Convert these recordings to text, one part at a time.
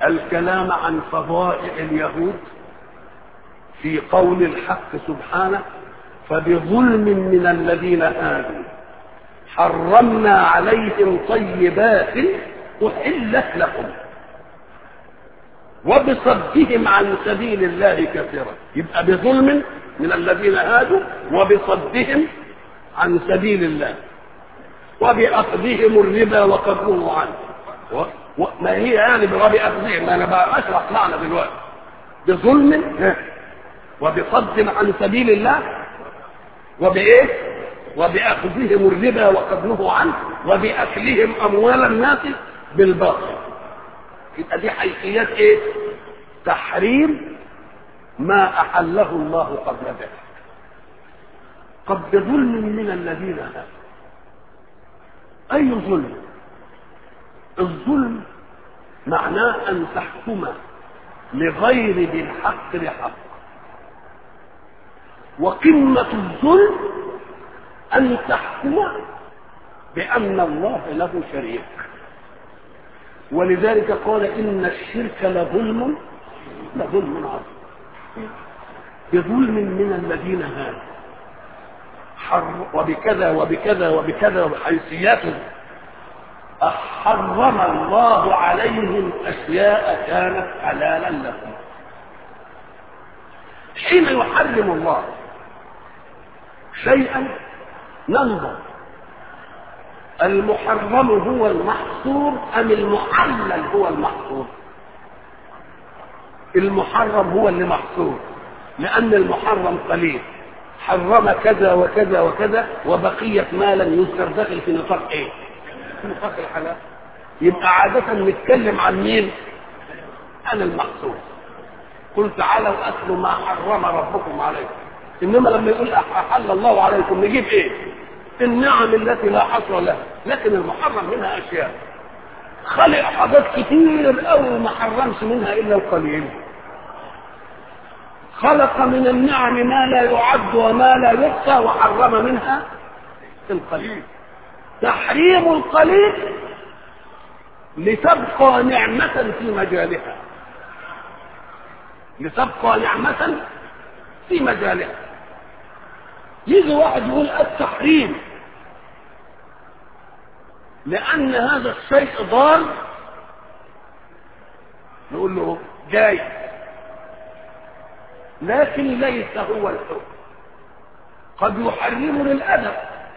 الكلام عن فضائع اليهود في قول الحق سبحانه فبظلم من الذين هادوا حرمنا عليهم طيبات احلت لهم وبصدهم عن سبيل الله كثيرا يبقى بظلم من الذين هادوا وبصدهم عن سبيل الله وبأخذهم الربا وقد نهوا عنه و... و... ما هي يعني وبأخذهم أنا بقى أشرح معنى دلوقتي بظلم وبصد عن سبيل الله وبإيه؟ وبأخذهم الربا وقد نهوا عنه وبأكلهم أموال الناس بالباطل يبقى دي حيثيات إيه؟ تحريم ما أحله الله قبل ذلك قد بظلم من الذين هادوا أي ظلم الظلم معناه أن تحكم لغير ذي الحق بحق وقمة الظلم أن تحكم بأن الله له شريك ولذلك قال إن الشرك لظلم لظلم عظيم بظلم من الذين هادوا حر وبكذا وبكذا وبكذا وبحيثياته حرم الله عليهم أشياء كانت حلالا لهم حين يحرم الله شيئا ننظر المحرم هو المحصور أم المحلل هو المحصور المحرم هو اللي محصور لأن المحرم قليل حرم كذا وكذا وكذا وبقية ما لم يذكر داخل في نطاق ايه؟ في نطاق الحلال يبقى عادة نتكلم عن مين؟ عن المحصول قل تعالوا أتلوا ما حرم ربكم عليكم إنما لما يقول أحل الله عليكم نجيب إيه؟ النعم التي لا حصر لها لكن المحرم منها أشياء خلق حاجات كتير قوي ما حرمش منها إلا القليل خلق من النعم ما لا يعد وما لا يحصى وحرم منها القليل تحريم القليل لتبقى نعمة في مجالها لتبقى نعمة في مجالها يجي واحد يقول التحريم لأن هذا الشيء ضار نقول له جاي لكن ليس هو الحكم قد يحرم للأدب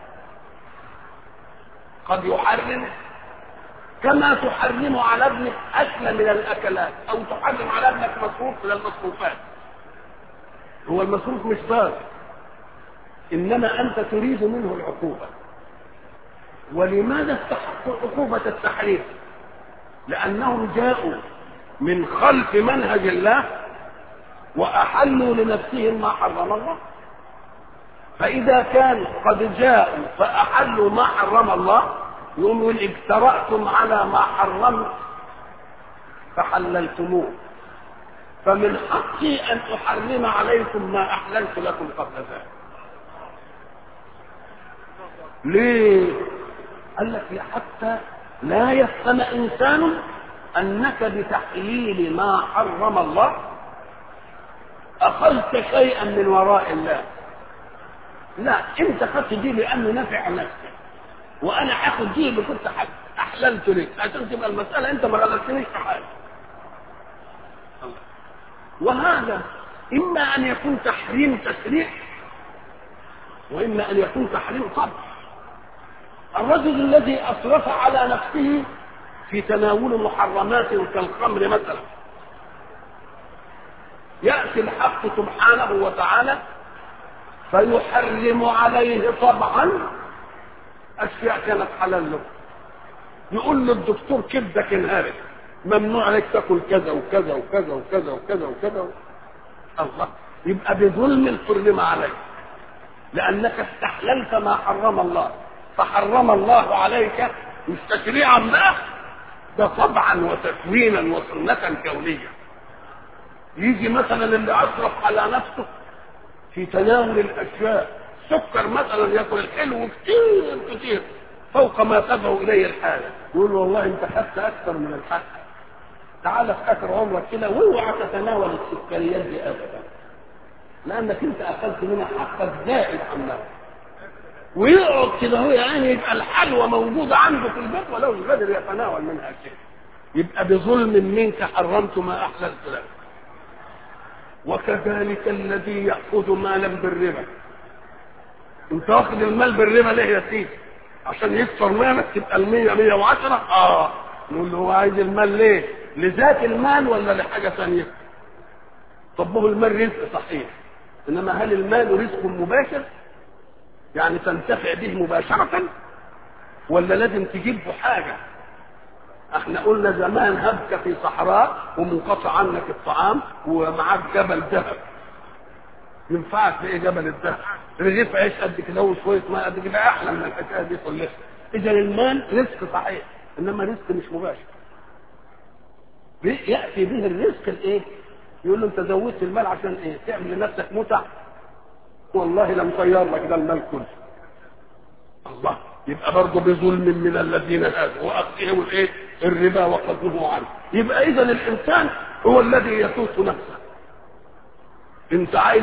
قد يحرم كما تحرم على ابنك أكل من الأكلات أو تحرم على ابنك مصروف من المصروفات هو المصروف مش ضار إنما أنت تريد منه العقوبة ولماذا استحقوا عقوبة التحريم لأنهم جاءوا من خلف منهج الله وأحلوا لنفسهم ما حرم الله فإذا كان قد جاءوا فأحلوا ما حرم الله يقوم يقول اجترأتم على ما حرمت فحللتموه فمن حقي أن أحرم عليكم ما أحللت لكم قبل ذلك ليه؟ قال لك حتى لا يفهم إنسان أنك بتحليل ما حرم الله أخذت شيئا من وراء الله لا أنت خدت دي لأنه نفع نفسك وأنا هاخد دي اللي كنت أحللت لك عشان تبقى المسألة أنت ما غلطتنيش في حاجة وهذا إما أن يكون تحريم تسريح وإما أن يكون تحريم طبع الرجل الذي أسرف على نفسه في تناول محرمات كالخمر مثلا يأتي الحق سبحانه وتعالى فيحرم عليه طبعا أشياء كانت حلال له يقول للدكتور كبدك انهارت ممنوع عليك تاكل كذا وكذا وكذا وكذا وكذا وكذا الله يبقى بظلم حرم عليك لأنك استحللت ما حرم الله فحرم الله عليك مش تشريعا بقى ده طبعا وتكوينا وسنة كونية يجي مثلا اللي أشرف على نفسه في تناول الأشياء سكر مثلا ياكل الحلو كتير كتير فوق ما تدعو إليه الحاجة يقول والله أنت خدت أكثر من الحق تعالى في اخر عمرك كده واوعى تتناول السكريات دي ابدا لانك انت اخذت منها حقك زائد عنها ويقعد كده هو يعني يبقى الحلوى موجوده عنده في البيت ولو مش قادر يتناول منها شيء يبقى بظلم منك حرمت ما احللت لك وكذلك الذي ياخذ مالا بالربا انت واخد المال بالربا ليه يا سيدي عشان يكسر مالك تبقى المية مية وعشرة اه نقول له هو عايز المال ليه لذات المال ولا لحاجة ثانية طب هو المال رزق صحيح انما هل المال رزق مباشر يعني تنتفع به مباشرة ولا لازم تجيب له حاجة احنا قلنا زمان هبك في صحراء ومنقطع عنك الطعام ومعاك جبل ذهب ينفعك بايه جبل الذهب رغيف عيش قد كده وشويه ماء قد كده احلى من الحكايه دي كلها اذا المال رزق صحيح انما رزق مش مباشر ياتي به الرزق الايه يقول له انت زودت المال عشان ايه تعمل لنفسك متع والله لم طير لك ده المال كله الله يبقى برضه بظلم من الذين هادوا واخذهم الايه الربا وقد نهوا عنه يبقى اذا الانسان هو الذي يسوس نفسه انت عايز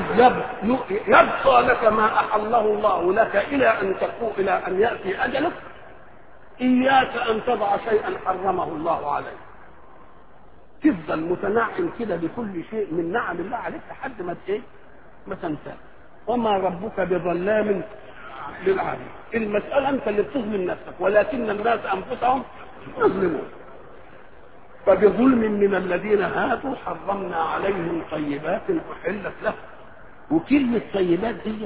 يبقى لك ما احله الله لك الى ان تقو الى ان ياتي اجلك اياك ان تضع شيئا حرمه الله عليك تفضل متنعم كده بكل شيء من نعم الله عليك لحد ما ايه ما تنساه وما ربك بظلام للعبيد المساله انت اللي بتظلم نفسك ولكن الناس انفسهم يظلمون فبظلم من الذين هادوا حرمنا عليهم طيبات احلت لهم وكلمه طيبات دي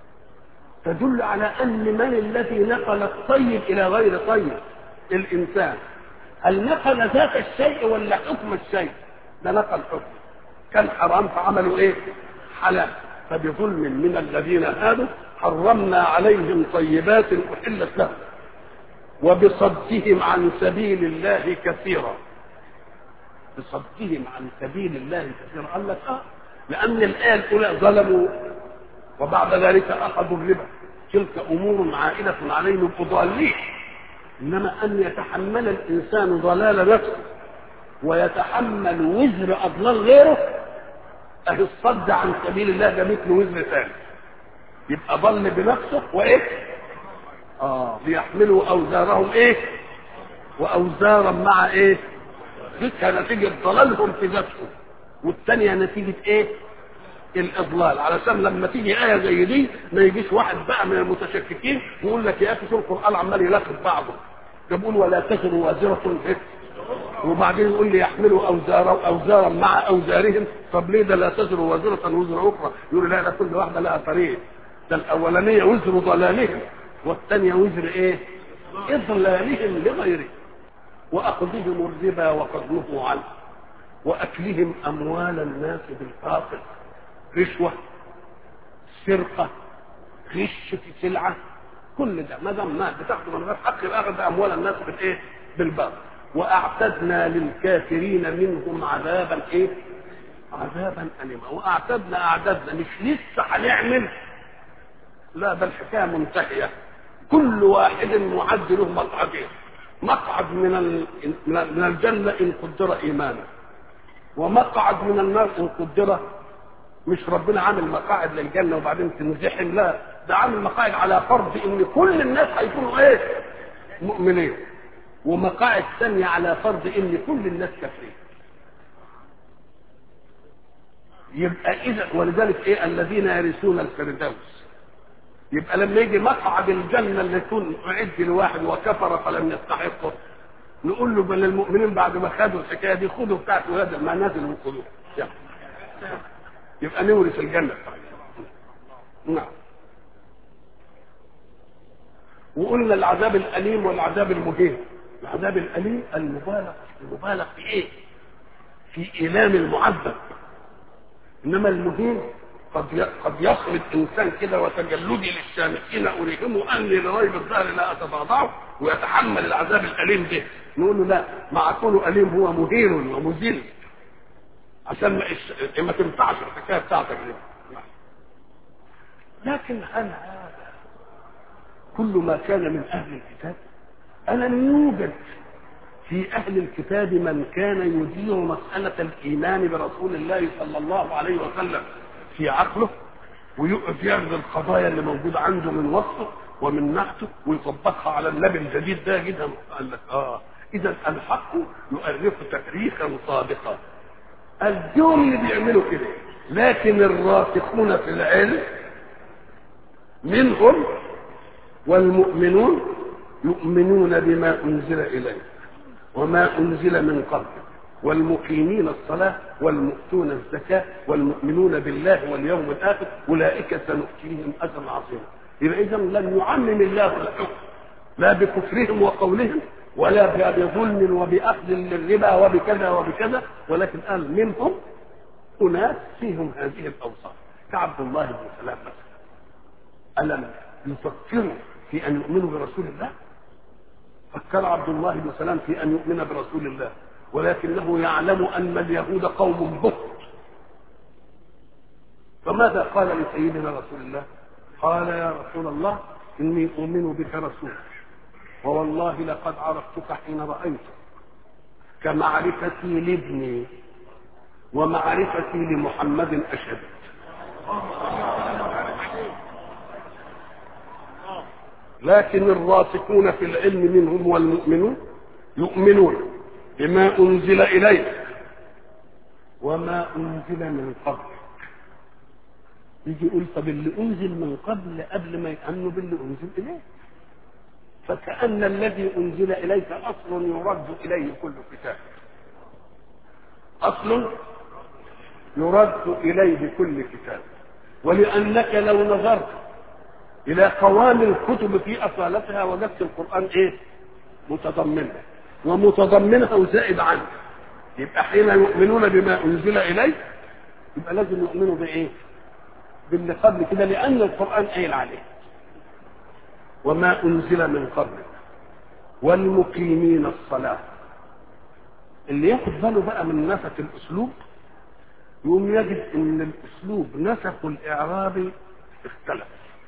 تدل على ان من الذي نقل الطيب الى غير طيب الانسان هل نقل ذات الشيء ولا حكم الشيء ده نقل حكم كان حرام فعملوا ايه حلال فبظلم من الذين هادوا حرمنا عليهم طيبات احلت لهم وبصدهم عن سبيل الله كثيرا بصدهم عن سبيل الله كثيرا قال لك اه لان الايه الاولى ظلموا وبعد ذلك اخذوا الربا تلك امور عائده عليهم ضالين انما ان يتحمل الانسان ضلال نفسه ويتحمل وزر اضلال غيره اهي الصد عن سبيل الله ده مثل وزر ثاني يبقى ضل بنفسه وايه اه ليحملوا اوزارهم ايه واوزارا مع ايه دي نتيجة ضلالهم في ذاتهم والثانية نتيجة ايه الاضلال علشان لما تيجي آية زي دي ما يجيش واحد بقى من المتشككين يقول لك يا اخي شوف القرآن عمال يلخبط بعضه ده بيقول ولا تزر وازرة إيه؟ وبعدين يقول لي يحملوا اوزارا اوزارا مع اوزارهم طب ليه ده لا تزر وازرة وزر اخرى يقول لا ده كل واحدة لها طريق ده الاولانية وزر ضلالهم والثانية وزر ايه اضلالهم لغيره واخذهم الربا وقد نهوا عنه واكلهم اموال الناس بالباطل رشوه سرقه غش في سلعه كل ده ما دام ما بتاخده من غير حق يبقى اخذ اموال الناس بالايه؟ بالباطل واعتدنا للكافرين منهم عذابا ايه؟ عذابا اليما واعتدنا اعددنا مش لسه هنعمل لا بل الحكايه منتهيه كل واحد معد له مقعدين مقعد من من الجنه ان قدر ايمانا ومقعد من النار ان قدر مش ربنا عامل مقاعد للجنه وبعدين تنزحم لا ده عامل مقاعد على فرض ان كل الناس هيكونوا ايه مؤمنين ومقاعد ثانيه على فرض ان كل الناس كافرين يبقى اذا ولذلك ايه الذين يرثون الفردوس يبقى لما يجي مقعد الجنه اللي يكون اعد لواحد وكفر فلم يستحقه نقول له بل المؤمنين بعد ما خدوا الحكايه دي خدوا بتاعت ولاد المنازل وخدوه يبقى نورث الجنه نعم وقلنا العذاب الاليم والعذاب المهين العذاب الاليم المبالغ المبالغ في ايه؟ في ايلام المعذب انما المهين قد قد يخرج انسان كده وتجلدي للشامخين اريهم اني لريب الظهر لا اتضاضعه ويتحمل العذاب الاليم ده نقول له لا مع كونه اليم هو مهين ومذل عشان ما ما تنفعش الحكايه بتاعتك دي لكن هل هذا كل ما كان من اهل الكتاب الم يوجد في أهل الكتاب من كان يدير مسألة الإيمان برسول الله صلى الله عليه وسلم في عقله ويقف ياخذ القضايا اللي موجودة عنده من وصفه ومن نحته ويطبقها على النبي الجديد ده جدا قال لك اه اذا الحق يؤرخ تاريخا صادقا الدول اللي بيعملوا كده لكن الراسخون في العلم منهم والمؤمنون يؤمنون بما انزل اليه وما انزل من قبل والمقيمين الصلاة والمؤتون الزكاة والمؤمنون بالله واليوم الآخر أولئك سنؤتيهم أجرا عظيما يبقى إذا لم يعمم الله الحكم لا بكفرهم وقولهم ولا بظلم وبأخذ للربا وبكذا وبكذا ولكن قال منهم أناس فيهم هذه الأوصاف كعبد الله بن سلام مثلا ألم يفكروا في أن يؤمنوا برسول الله فكر عبد الله بن سلام في أن يؤمن برسول الله ولكنه يعلم أن اليهود قوم بخت فماذا قال لسيدنا رسول الله قال يا رسول الله إني أؤمن بك رسول ووالله لقد عرفتك حين رأيتك كمعرفتي لابني ومعرفتي لمحمد أشد لكن الراسخون في العلم منهم والمؤمنون يؤمنون بما أنزل إليك وما أنزل من قبل يجي يقول طب اللي أنزل من قبل قبل ما يأمنوا باللي أنزل إليه فكأن الذي أنزل إليك أصل يرد إليه كل كتاب أصل يرد إليه كل كتاب ولأنك لو نظرت إلى قوام الكتب في أصالتها وجدت القرآن إيه؟ متضمنها ومتضمنها وزائد عنه يبقى حين يؤمنون بما أنزل إليه يبقى لازم يؤمنوا بإيه؟ باللي قبل كده لأن القرآن قايل عليه وما أنزل من قبل والمقيمين الصلاة اللي ياخد باله بقى من نسق الأسلوب يقوم يجد أن الأسلوب نسق الإعرابي اختلف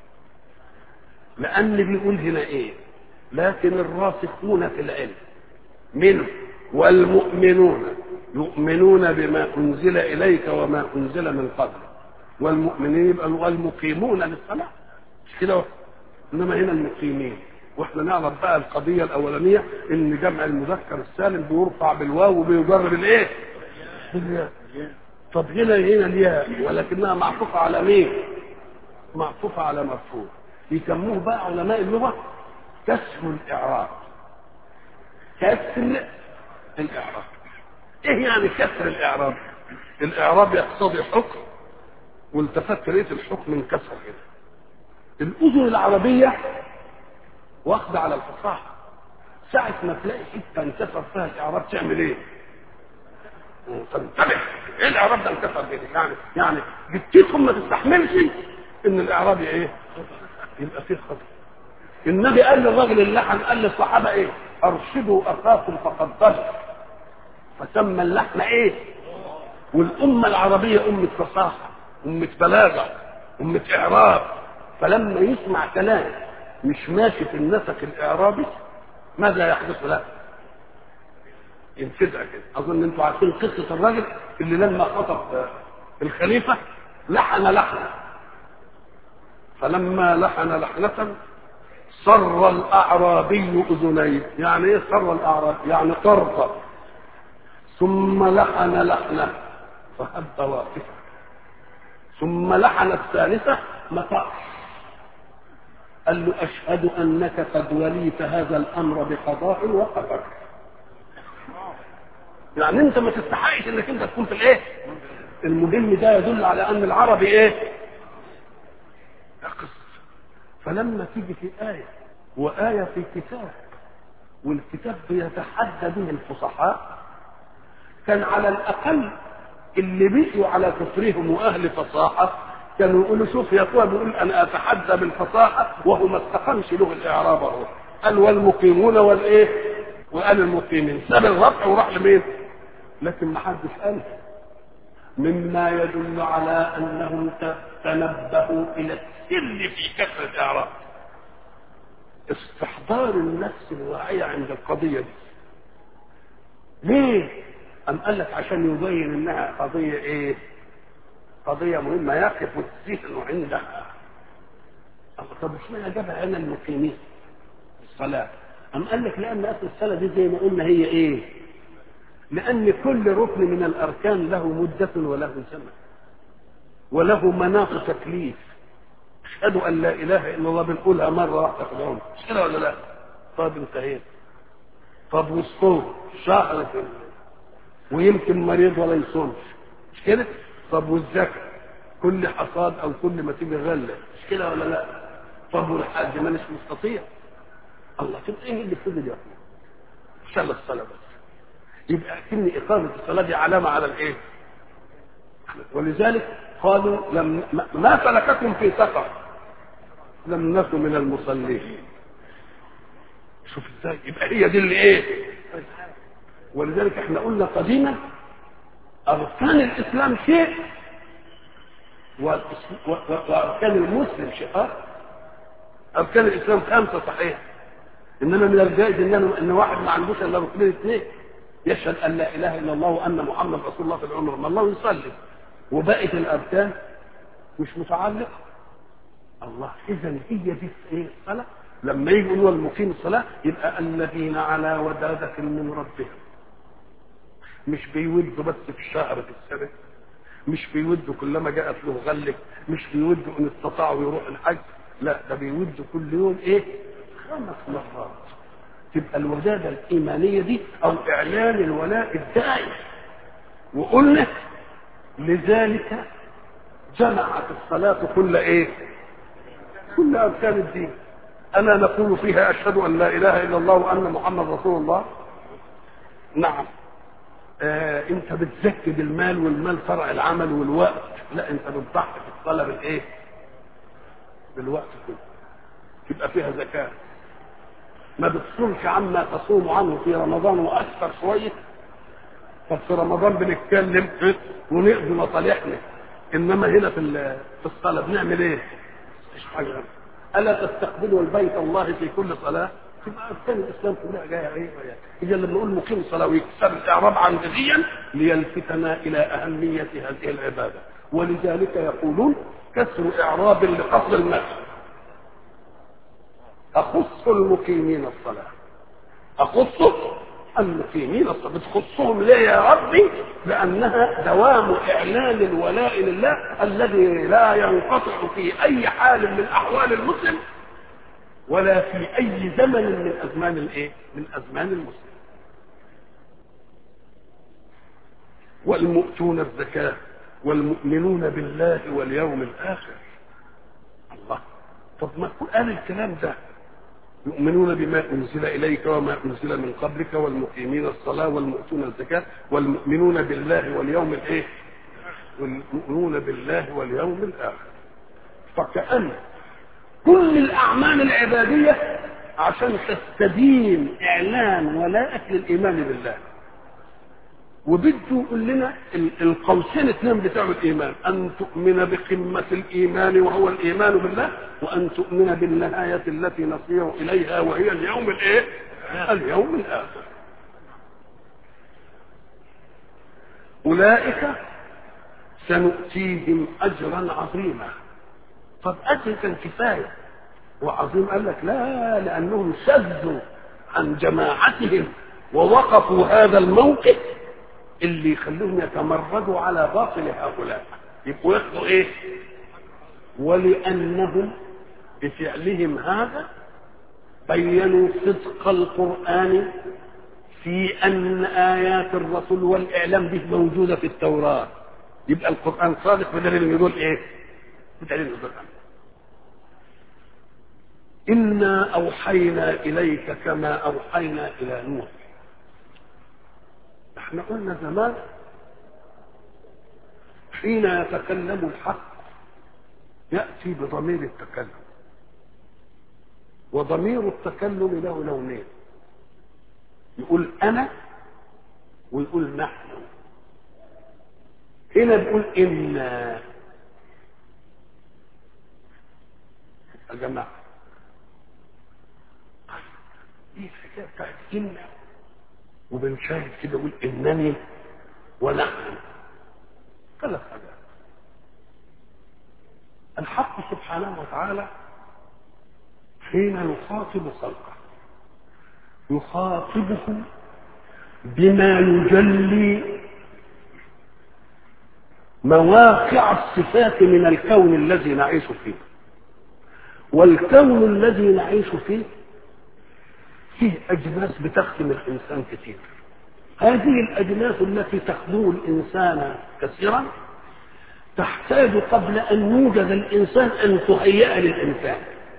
لأن بيقول هنا إيه لكن الراسخون في العلم منه والمؤمنون يؤمنون بما أنزل إليك وما أنزل من قبل والمؤمنين يبقى والمقيمون للصلاة مش كده انما هنا المقيمين واحنا نعرف بقى القضيه الاولانيه ان جمع المذكر السالم بيرفع بالواو وبيجر بالايه؟ بالياء طب هنا هنا الياء ولكنها معطوفه على مين؟ معطوفه على مرفوع يسموه بقى علماء اللغه كسر الاعراب كسر الاعراب ايه يعني كسر الاعراب؟ الاعراب يقتضي حكم والتفت لقيت الحكم انكسر كده الاذن العربيه واخده على الفصاحه ساعه ما تلاقي حته انكسر فيها الاعراب تعمل ايه؟ تنتبه ايه الاعراب ده انكسر كده يعني يعني جبتيتهم ما تستحملش ان الاعراب ايه؟ يبقى فيه خطر النبي قال للراجل اللحن قال للصحابه ايه؟ ارشدوا اخاكم فقد ضل فسمى اللحن ايه؟ والامه العربيه امه فصاحه امه بلاغه امه اعراب فلما يسمع كلام مش ماشي في النسق الاعرابي ماذا يحدث له؟ ينفزع كده اظن انتوا عارفين قصه الراجل اللي لما خطب الخليفه لحن لحنا فلما لحن لحنه صر الاعرابي اذنيه يعني ايه صر الاعرابي يعني طرطر ثم لحن لحنه فهب واقفه ثم لحن الثالثه مطأ قال له أشهد أنك قد وليت هذا الأمر بقضاء وقدر يعني أنت ما تستحقش أنك أنت تكون في الإيه؟ المهم ده يدل على أن العربي إيه؟ يقص فلما تيجي في آية وآية في كتاب والكتاب بيتحدى به الفصحاء كان على الأقل اللي بقيوا على كفرهم وأهل فصاحة كانوا يقولوا شوف يا اخويا بيقول انا اتحدى بالفصاحه وهو ما استقامش له الاعراب اهو قال والمقيمون والايه وقال المقيمين ساب الرفع وراح لمين لكن ما حدش قال مما يدل على انهم تنبهوا الى السر في كسر الاعراب استحضار النفس الواعيه عند القضيه دي ليه أم قال لك عشان يبين انها قضية ايه قضية مهمة يقف الذهن عندها طب اشمعنى جابها هنا المقيمين الصلاة أم قال لك لأن أصل الصلاة دي زي ما قلنا هي إيه؟ لأن كل ركن من الأركان له مدة وله زمن وله مناط تكليف أشهد أن لا إله إلا الله بنقولها مرة واحدة في العمر مش كده ولا لا؟ طب انتهينا طب والصوم شهر في ويمكن مريض ولا يصومش مش كده؟ طب والزكاة كل حصاد أو كل ما تيجي غلة مش كده ولا لا؟ طب والحج ما مش مستطيع الله تبقى ايه اللي فضل يا اخويا صلى الصلاه بس يبقى كن اقامه الصلاه دي علامه على الايه ولذلك قالوا لم ما سلككم في سقر لم نكن من المصلين شوف ازاي يبقى هي دي اللي ايه ولذلك احنا قلنا قديما اركان الاسلام شيء واركان المسلم شيء اخر اركان الاسلام خمسه صحيح انما من الجائز ان ان واحد ما عندوش الا ركنين اثنين يشهد ان لا اله الا الله وان محمد رسول الله في العمر ما الله يصلي وبقيه الاركان مش متعلقه الله اذا هي دي ايه الصلاه لما يجي يقولوا المقيم الصلاه يبقى الذين على ودادة من ربهم مش بيودوا بس في الشهر في السنه مش بيودوا كلما جاءت له غلة مش بيودوا ان استطاعوا يروح الحج لا ده بيودوا كل يوم ايه خمس مرات تبقى الودادة الإيمانية دي أو إعلان الولاء الدائم وقلنا لذلك جمعت الصلاة كل إيه؟ كل أركان الدين ألا نقول فيها أشهد أن لا إله إلا الله وأن محمد رسول الله نعم آه انت بتزكي بالمال والمال فرع العمل والوقت لا انت بتضحي في الصلاه بالايه بالوقت كله يبقى فيها زكاه ما بتصومش عما تصوم عنه في رمضان واكثر شويه طب في رمضان بنتكلم ونقضي مصالحنا انما هنا في في الصلاه بنعمل ايه؟ مش حاجه الا تستقبلوا البيت الله في كل صلاه تبقى اركان الاسلام كلها جايه ايه اذا لما نقول مقيم الصلاه ويكسر الاعراب عن جزيا ليلفتنا الى اهميه هذه العباده ولذلك يقولون كسر اعراب لقصر المسجد أخص المقيمين الصلاة أخص المقيمين الصلاة بتخصهم ليه يا ربي لأنها دوام إعلان الولاء لله الذي لا ينقطع في أي حال من أحوال المسلم ولا في أي زمن من أزمان الإيه؟ من أزمان المسلم والمؤتون الزكاة والمؤمنون بالله واليوم الآخر الله طب ما قال الكلام ده يؤمنون بما أنزل إليك وما أنزل من قبلك والمقيمين الصلاة والمؤتون الزكاة والمؤمنون بالله واليوم الإيه؟ والمؤمنون بالله واليوم الآخر فكأن كل الأعمال العبادية عشان تستدين إعلان ولائك للإيمان بالله وبده يقول لنا القوسين اثنين بتوع الايمان ان تؤمن بقمه الايمان وهو الايمان بالله وان تؤمن بالنهايه التي نصير اليها وهي اليوم الايه؟ اليوم الاخر. اولئك سنؤتيهم اجرا عظيما. طب اجر كان كفايه وعظيم قال لك لا لانهم شذوا عن جماعتهم ووقفوا هذا الموقف اللي يخليهم يتمردوا على باطل هؤلاء يبقوا ياخدوا ايه ولانهم بفعلهم هذا بينوا صدق القران في ان ايات الرسول والاعلام به موجوده في التوراه يبقى القران صادق بدليل انه يقول ايه بدليل انه انا اوحينا اليك كما اوحينا الى نوح احنا قلنا زمان حين يتكلم الحق يأتي بضمير التكلم وضمير التكلم له لونين يقول أنا ويقول نحن هنا بيقول إنا يا جماعة ايه الحكاية بتاعت إنا وبنشاهد كده يقول انني ونحن ثلاث حاجات الحق سبحانه وتعالى حين يخاطب خلقه يخاطبه بما يجلي مواقع الصفات من الكون الذي نعيش فيه والكون الذي نعيش فيه فيه أجناس بتخدم الإنسان كثير هذه الأجناس التي تخدم الإنسان كثيرا تحتاج قبل أن يوجد الإنسان أن تهيأ للإنسان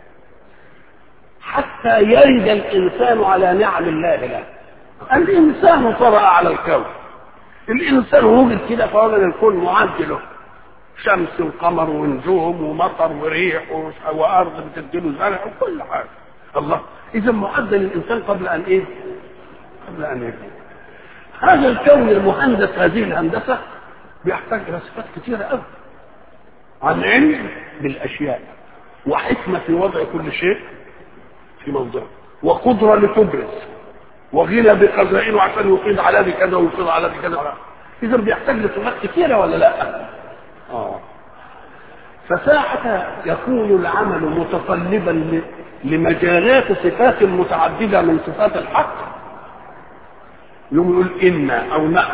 حتى يرد الإنسان على نعم الله له الإنسان طرأ على الكون الإنسان وجد كده فوجد الكون معد له شمس وقمر ونجوم ومطر وريح وأرض بتديله زرع وكل حاجة الله إذا معد للإنسان قبل أن إيه؟ قبل أن يجي هذا الكون المهندس هذه الهندسة بيحتاج إلى صفات كثيرة قوي عن علم بالأشياء وحكمة في وضع كل شيء في موضعه وقدرة لتبرز وغنى بخزائنه عشان يفيض على دي كذا ويفيض على دي كذا إذا بيحتاج لصفات كثيرة ولا لا؟ آه فساعة يكون العمل متطلبا لمجالات صفات متعددة من صفات الحق يوم يقول إنا أو نحن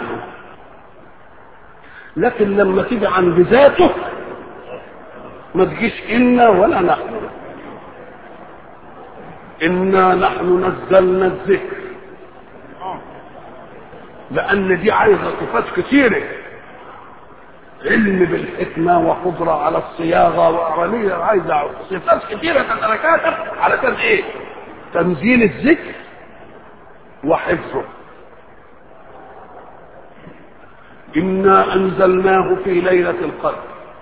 لكن لما تيجي عند ذاته ما تجيش إنا ولا نحن إنا نحن نزلنا الذكر لأن دي عايزة صفات كثيرة علم بالحكمة وقدرة على الصياغة وأرانية عايزة صفات كثيرة تتركاتب على كان إيه؟ تنزيل الذكر وحفظه إنا أنزلناه في ليلة القدر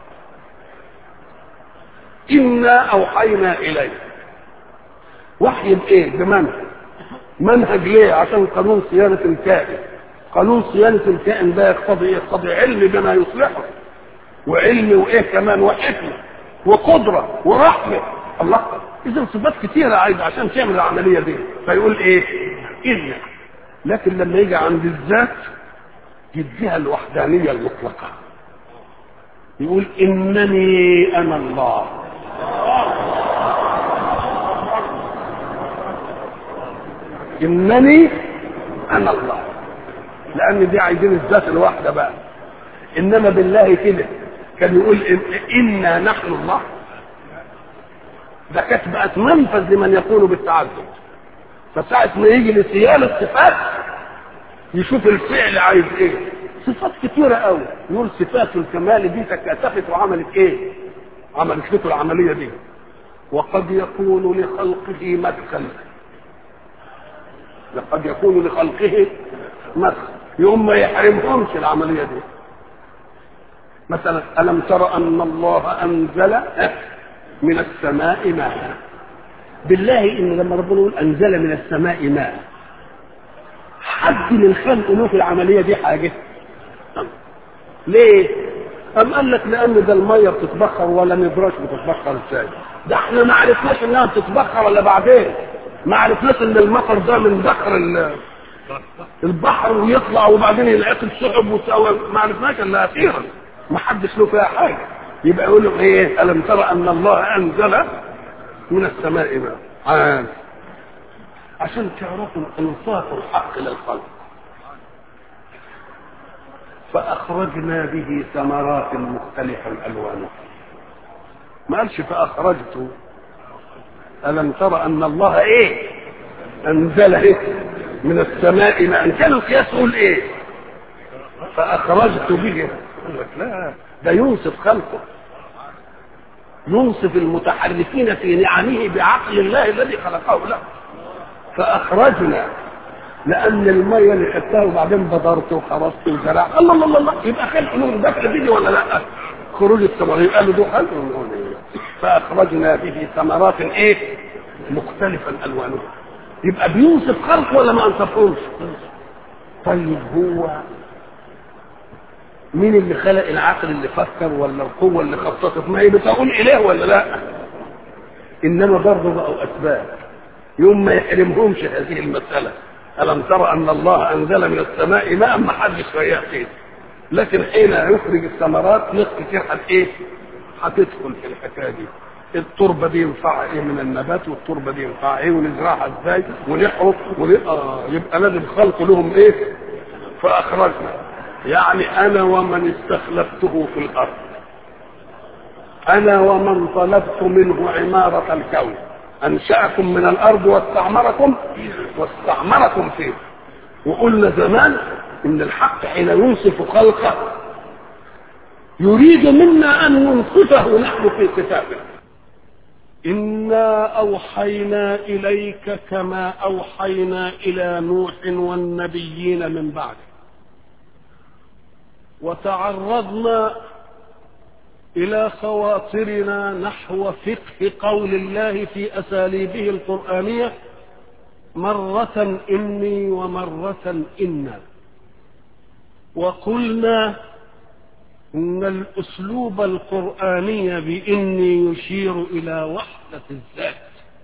إنا أوحينا إليه وحي بإيه؟ بمنهج منهج ليه؟ عشان قانون صيانة الكائن قانون صيانة الكائن ده يقتضي ايه؟ يقتضي علم بما يصلحه وعلم وايه كمان وحكمة وقدرة ورحمة الله إذا صفات كثيرة عايزة عشان تعمل العملية دي فيقول إيه؟ إن لكن لما يجي عند الذات يديها الوحدانية المطلقة يقول إنني أنا الله إنني أنا الله لأن دي عايزين الذات الواحدة بقى إنما بالله كده كان يقول إن إنا نحن الله ده كانت بقت منفذ لمن يقول بالتعدد فساعة ما يجي لصيانة الصفات يشوف الفعل عايز ايه صفات كتيرة قوي يقول صفات الكمال دي تكاتفت وعملت ايه عملت له العملية دي وقد يكون لخلقه مدخل لقد يكون لخلقه مدخل يوم ما يحرمهمش العملية دي مثلا ألم تر أن الله أنزل من السماء ماء بالله إن لما ربنا يقول أنزل من السماء ماء حد من خلق له في العمليه دي حاجه ليه أم قال لك لأن ده المية بتتبخر ولا ندراش بتتبخر ازاي؟ ده احنا ما عرفناش انها بتتبخر ولا بعدين ما عرفناش ان المطر ده من بحر البحر ويطلع وبعدين ينعقد سحب وتسوى ما عرفناش الا اخيرا ما حدش له فيها حاجه يبقى يقول له ايه الم ترى ان الله انزل من السماء ماء عام عشان تعرفوا انصاف الحق للخلق فأخرجنا به ثمرات مختلفا ألوانها ما قالش فأخرجت ألم ترى أن الله إيه أنزل إيه من السماء ماء كان القياس يقول إيه فأخرجت به قال لك لا ده ينصف خلقه ينصف المتحركين في نعمه بعقل الله الذي خلقه له فأخرجنا لان الميه اللي خدتها وبعدين بدرت وخرجت وزرعت الله الله الله يبقى خلق نور ده بيجي ولا لا خروج الثمر يبقى له ده خلق فاخرجنا به ثمرات ايه مختلفا الوانها يبقى بيوصف خلق ولا ما انصفهمش طيب هو مين اللي خلق العقل اللي فكر ولا القوه اللي خططت ما هي بتقول اله ولا لا انما برضه بقوا اسباب يوم ما يحرمهمش هذه المساله الم ترى ان الله انزل من السماء ماء ما حدش ريح فيه لكن حين يخرج الثمرات ناس كتير هت ايه هتدخل في الحكايه دي التربه دي ينفع ايه من النبات والتربه دي ينفع ايه ونزرعها ازاي ونحرث ونبقى يبقى لازم خلق لهم ايه فاخرجنا يعني انا ومن استخلفته في الارض انا ومن طلبت منه عماره الكون انشاكم من الارض واستعمركم واستعمركم فيه وقلنا زمان ان الحق حين ينصف خلقه يريد منا ان ننصفه نحن في صفاته انا اوحينا اليك كما اوحينا الى نوح والنبيين من بعده وتعرضنا الى خواطرنا نحو فقه قول الله في اساليبه القرانيه مره اني ومره انا وقلنا ان الاسلوب القراني باني يشير الى وحده الذات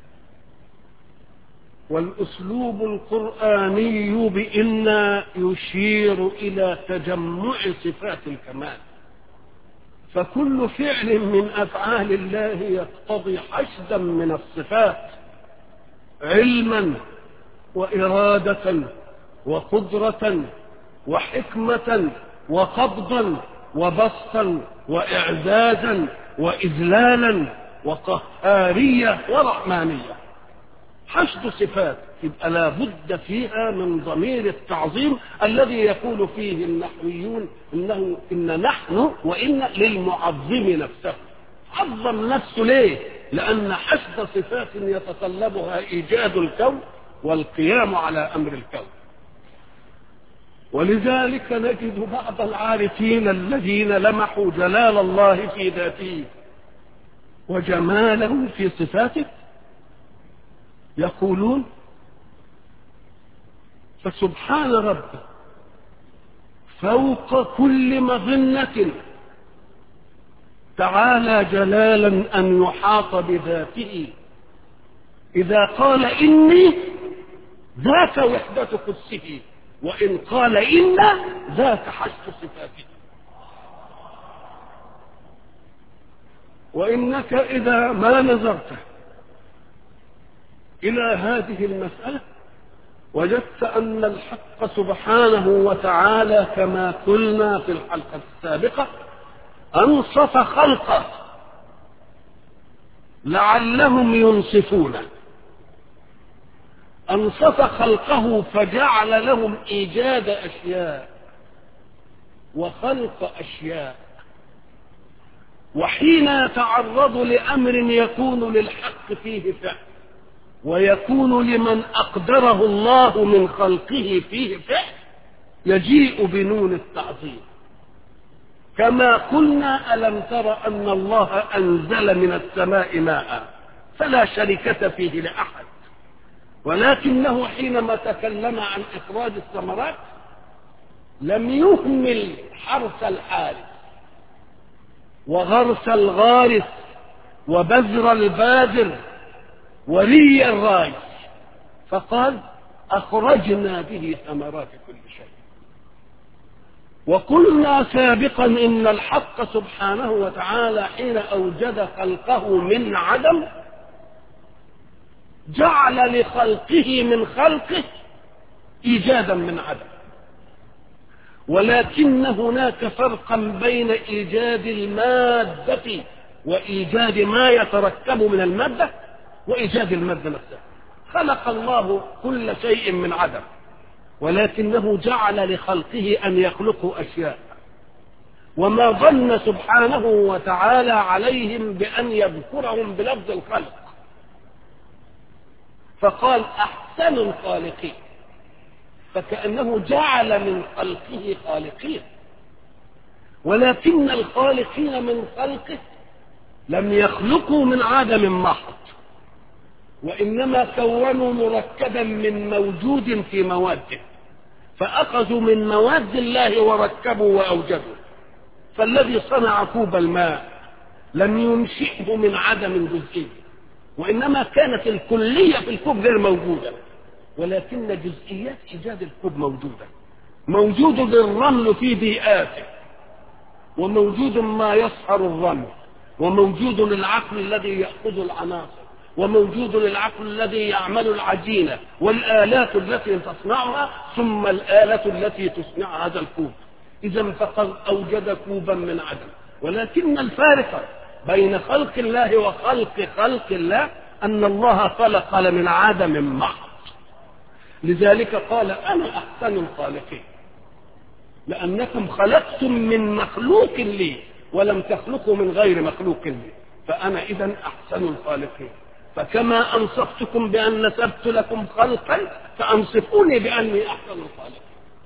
والاسلوب القراني بان يشير الى تجمع صفات الكمال فكل فعل من افعال الله يقتضي حشدا من الصفات علما واراده وقدره وحكمه وقبضا وبسطا واعزازا واذلالا وقهاريه ورحمانيه حشد صفات يبقى لا بد فيها من ضمير التعظيم الذي يقول فيه النحويون انه ان نحن وان للمعظم نفسه عظم نفسه ليه لان حشد صفات يتطلبها ايجاد الكون والقيام على امر الكون ولذلك نجد بعض العارفين الذين لمحوا جلال الله في ذاته وجماله في صفاته يقولون فسبحان ربي فوق كل مظنة تعالى جلالا أن يحاط بذاته إذا قال إني ذاك وحدة قدسه وإن قال إن ذاك حشد صفاته وإنك إذا ما نظرت إلى هذه المسألة وجدت أن الحق سبحانه وتعالى كما قلنا في الحلقة السابقة أنصف خلقه لعلهم ينصفون أنصف خلقه فجعل لهم إيجاد أشياء وخلق أشياء وحين يتعرض لأمر يكون للحق فيه فعل ويكون لمن أقدره الله من خلقه فيه فعل يجيء بنون التعظيم كما قلنا ألم تر أن الله أنزل من السماء ماء فلا شركة فيه لأحد ولكنه حينما تكلم عن إخراج الثمرات لم يهمل حرث الحارث وغرس الغارس وبذر الباذر ولي الراي فقال أخرجنا به ثمرات كل شيء وقلنا سابقا إن الحق سبحانه وتعالى حين أوجد خلقه من عدم جعل لخلقه من خلقه إيجادا من عدم ولكن هناك فرقا بين إيجاد المادة وإيجاد ما يتركب من المادة وإيجاد المادة نفسها خلق الله كل شيء من عدم ولكنه جعل لخلقه أن يخلقوا أشياء وما ظن سبحانه وتعالى عليهم بأن يذكرهم بلفظ الخلق فقال أحسن الخالقين فكأنه جعل من خلقه خالقين ولكن الخالقين من خلقه لم يخلقوا من عدم محض وإنما كونوا مركبا من موجود في مواده فأخذوا من مواد الله وركبوا وأوجدوا فالذي صنع كوب الماء لم ينشئه من عدم جزئي وإنما كانت الكلية في الكوب غير موجودة ولكن جزئيات ايجاد الكوب موجوده موجود الرمل في بيئاته وموجود ما يصهر الرمل وموجود العقل الذي ياخذ العناصر وموجود العقل الذي يعمل العجينه والالات التي تصنعها ثم الاله التي تصنع هذا الكوب اذا فقد اوجد كوبا من عدم ولكن الفارق بين خلق الله وخلق خلق الله ان الله خلق من عدم محض لذلك قال انا احسن الخالقين لانكم خلقتم من مخلوق لي ولم تخلقوا من غير مخلوق لي فانا اذا احسن الخالقين فكما انصفتكم بان نسبت لكم خلقا فانصفوني باني احسن الخالقين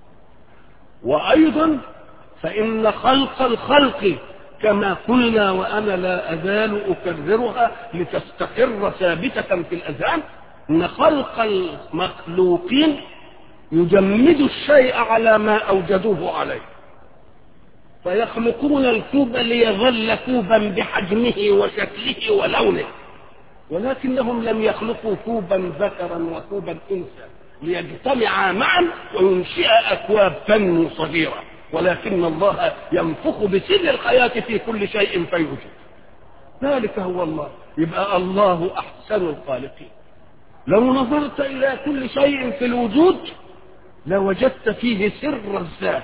وايضا فان خلق الخلق كما قلنا وانا لا ازال اكررها لتستقر ثابته في الاذهان ان خلق المخلوقين يجمد الشيء على ما اوجدوه عليه فيخلقون الكوب ليظل كوبا بحجمه وشكله ولونه ولكنهم لم يخلقوا كوبا ذكرا وكوبا انثى ليجتمعا معا وينشئ اكواب تنمو صغيره ولكن الله ينفخ بسر الحياه في كل شيء فيوجد ذلك هو الله يبقى الله احسن الخالقين لو نظرت الى كل شيء في الوجود لوجدت فيه سر الذات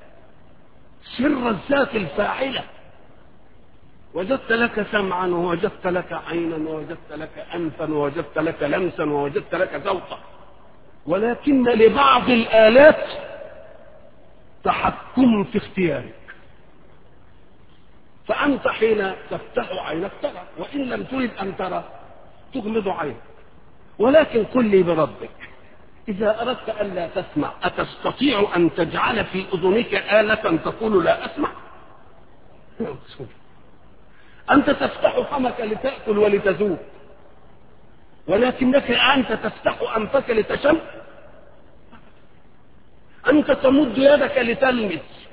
سر الذات الفاعله وجدت لك سمعا ووجدت لك عينا ووجدت لك انفا ووجدت لك لمسا ووجدت لك ذوقا ولكن لبعض الالات تحكم في اختيارك فانت حين تفتح عينك ترى وان لم ترد ان ترى تغمض عينك ولكن قل لي بربك إذا أردت ألا تسمع أتستطيع أن تجعل في أذنك آلة تقول لا أسمع؟ أنت تفتح فمك لتأكل ولتذوق ولكنك أنت تفتح أنفك لتشم أنت تمد يدك لتلمس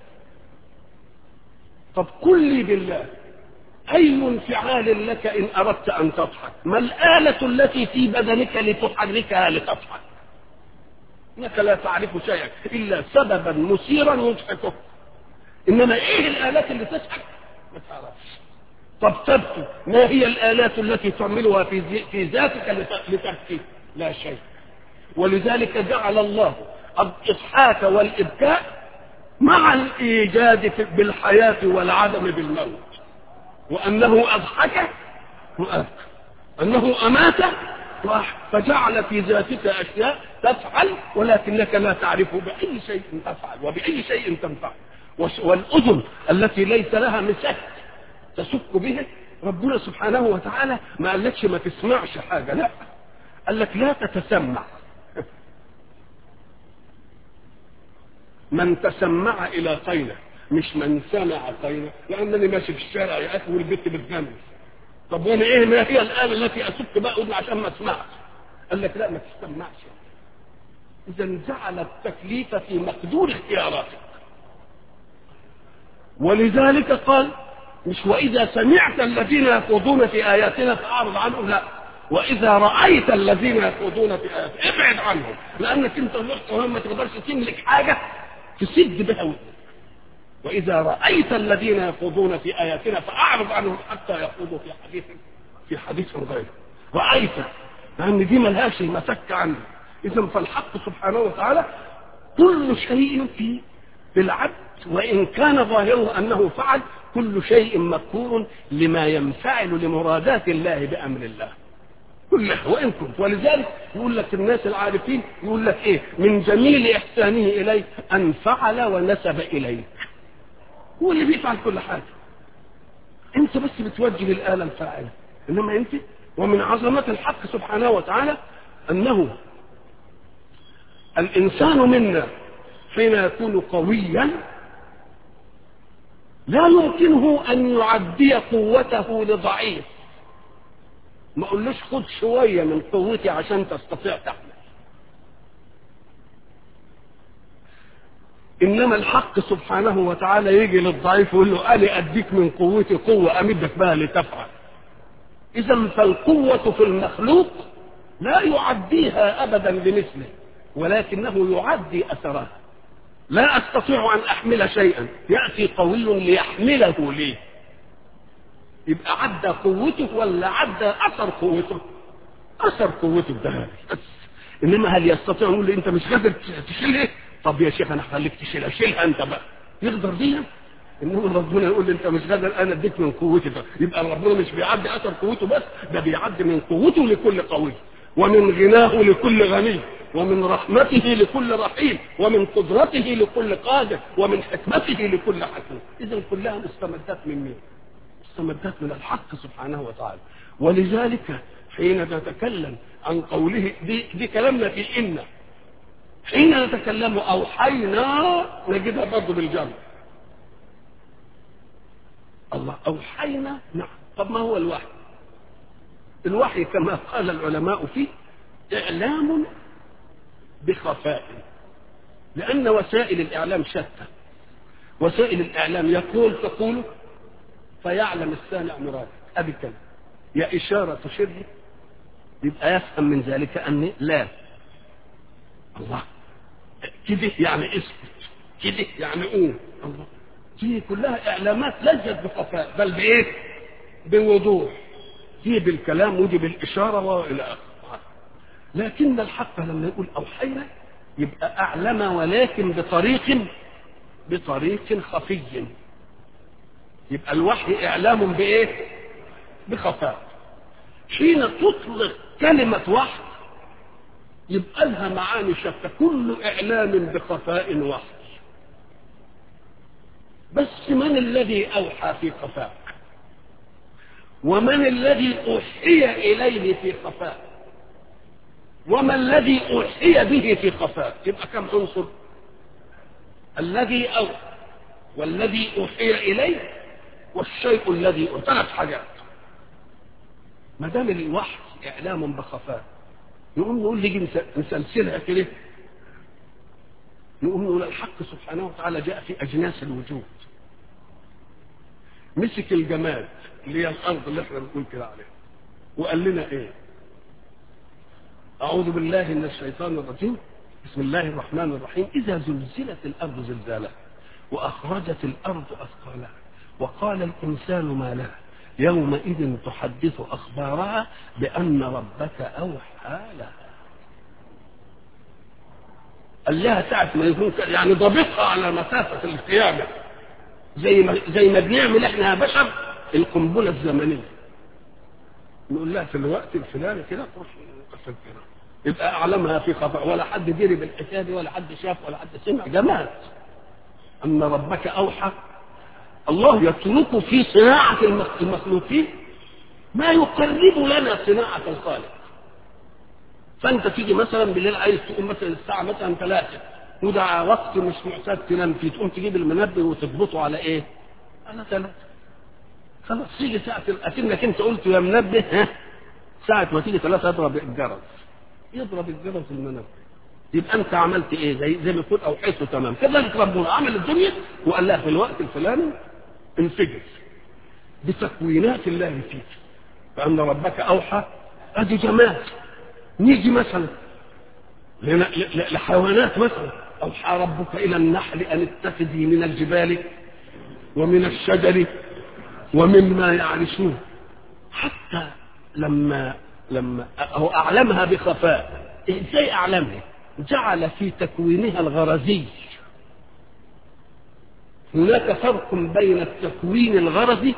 طب قل لي بالله أي انفعال لك إن أردت أن تضحك ما الآلة التي في بدنك لتحركها لتضحك انك لا تعرف شيئا الا سببا مثيرا يضحكك انما ايه الالات اللي تضحك ما تعرفش طب تبكي ما هي الالات التي تعملها في في ذاتك لتبكي لا شيء ولذلك جعل الله الاضحاك والابكاء مع الايجاد بالحياه والعدم بالموت وانه اضحك وابكى انه امات فجعل في ذاتك اشياء تفعل ولكنك لا تعرف باي شيء تفعل وباي شيء تنفع والاذن التي ليس لها مسك تسك به ربنا سبحانه وتعالى ما قالكش ما تسمعش حاجه لا قال لك لا تتسمع من تسمع الى قيله مش من سمع قيله لانني ماشي في الشارع يا اخي والبنت بتغني طب وانا ايه ما هي الاله التي اسك بقى اذن عشان ما اسمعش قال لك لا ما تسمعش اذا جعل التكليف في مقدور اختياراتك ولذلك قال مش واذا سمعت الذين يخوضون في اياتنا فاعرض عنهم لا واذا رايت الذين يخوضون في اياتنا ابعد عنهم لانك انت رحت وهم ما تقدرش تملك حاجه تسد بها ودنك واذا رايت الذين يخوضون في اياتنا فاعرض عنهم حتى يخوضوا في حديث في حديث غيره رايت لان دي ملهاش مسك عنه اذا فالحق سبحانه وتعالى كل شيء في بالعبد وان كان ظاهره انه فعل كل شيء مذكور لما ينفعل لمرادات الله بامر الله كله وان كنت ولذلك يقول لك الناس العارفين يقول لك ايه من جميل احسانه اليك ان فعل ونسب اليك هو اللي بيفعل كل حاجه انت بس بتوجه الاله الفاعله انما انت ومن عظمه الحق سبحانه وتعالى انه الانسان منا حين يكون قويا لا يمكنه ان يعدي قوته لضعيف ما اقولوش خد شويه من قوتي عشان تستطيع تحمل انما الحق سبحانه وتعالى يجي للضعيف ويقول له الي اديك من قوتي قوه امدك بها لتفعل اذا فالقوه في المخلوق لا يعديها ابدا لمثله ولكنه يعدي اثرها لا استطيع ان احمل شيئا ياتي قوي ليحمله لي يبقى عدى قوته ولا عدى اثر قوته اثر قوته ده بس انما هل يستطيع يقول لي انت مش قادر تشيل ايه طب يا شيخ انا هخليك تشيلها شيلها انت بقى يقدر دي انما ربنا يقول لي انت مش قادر انا اديك من قوتي ده يبقى ربنا مش بيعدي اثر قوته بس ده بيعدي من قوته لكل قوي ومن غناه لكل غني ومن رحمته لكل رحيم ومن قدرته لكل قادر ومن حكمته لكل حكيم اذا كلها مستمدات من مين مستمدات من الحق سبحانه وتعالى ولذلك حين نتكلم عن قوله دي, دي كلامنا في إن حين نتكلم أوحينا نجدها برضه بالجمع الله أوحينا نعم طب ما هو الوحي الوحي كما قال العلماء فيه إعلام بخفاء لأن وسائل الإعلام شتى وسائل الإعلام يقول تقول فيعلم السامع مرادك أبي كلام يا إشارة تشر يبقى يفهم من ذلك أني لا الله كده يعني اسكت كده يعني قوم الله دي كلها إعلامات ليست بخفاء بل بإيه؟ بوضوح دي بالكلام ودي بالإشارة وإلى آخره لكن الحق لما يقول أوحينا يبقى أعلم ولكن بطريق بطريق خفي يبقى الوحي إعلام بإيه؟ بخفاء حين تطلق كلمة وحي يبقى لها معاني شتى كل إعلام بخفاء وحي بس من الذي أوحى في خفاء ومن الذي أوحي إليه في خفاء وما الذي أوحي به في خفاء يبقى كم عنصر الذي أوحى والذي أوحي إليه والشيء الذي ثلاث حاجات ما دام الوحي إعلام بخفاء نقوم نقول نيجي نسلسلها كده نقوم نقول الحق سبحانه وتعالى جاء في أجناس الوجود مسك الجماد اللي هي الأرض اللي احنا بنقول كده عليها وقال لنا إيه أعوذ بالله من الشيطان الرجيم بسم الله الرحمن الرحيم إذا زلزلت الأرض زلزالها وأخرجت الأرض أثقالها وقال الإنسان ما لها يومئذ تحدث أخبارها بأن ربك أوحى لها قال لها ساعة ما يكون يعني ضابطها على مسافة القيامة زي ما زي ما بنعمل احنا يا بشر القنبلة الزمنية نقول لها في الوقت الفلاني كده تروح كده يبقى اعلمها في خفاء ولا حد دري بالحكايه دي ولا حد شاف ولا حد سمع جماد ان ربك اوحى الله يترك في صناعه المخلوقين ما يقرب لنا صناعه الخالق فانت تيجي مثلا بالليل عايز تقوم مثلا الساعه مثلا ثلاثة وده وقت مش معتاد تنام فيه تقوم تجيب المنبه وتضبطه على ايه؟ على ثلاثة خلاص تيجي ساعة اكنك انت قلت يا منبه ها ساعة ما تيجي ثلاثة اضرب الجرس يضرب الجرس المنبه يبقى انت عملت ايه زي زي ما يكون اوحيته تمام كذلك ربنا عمل الدنيا وقال لها في الوقت الفلاني انفجر بتكوينات الله فيك فان ربك اوحى ادي جمال نيجي مثلا لحيوانات مثلا اوحى ربك الى النحل ان اتخذي من الجبال ومن الشجر ومما يعرشون حتى لما لما هو اعلمها بخفاء ازاي اعلمها جعل في تكوينها الغرزي هناك فرق بين التكوين الغرزي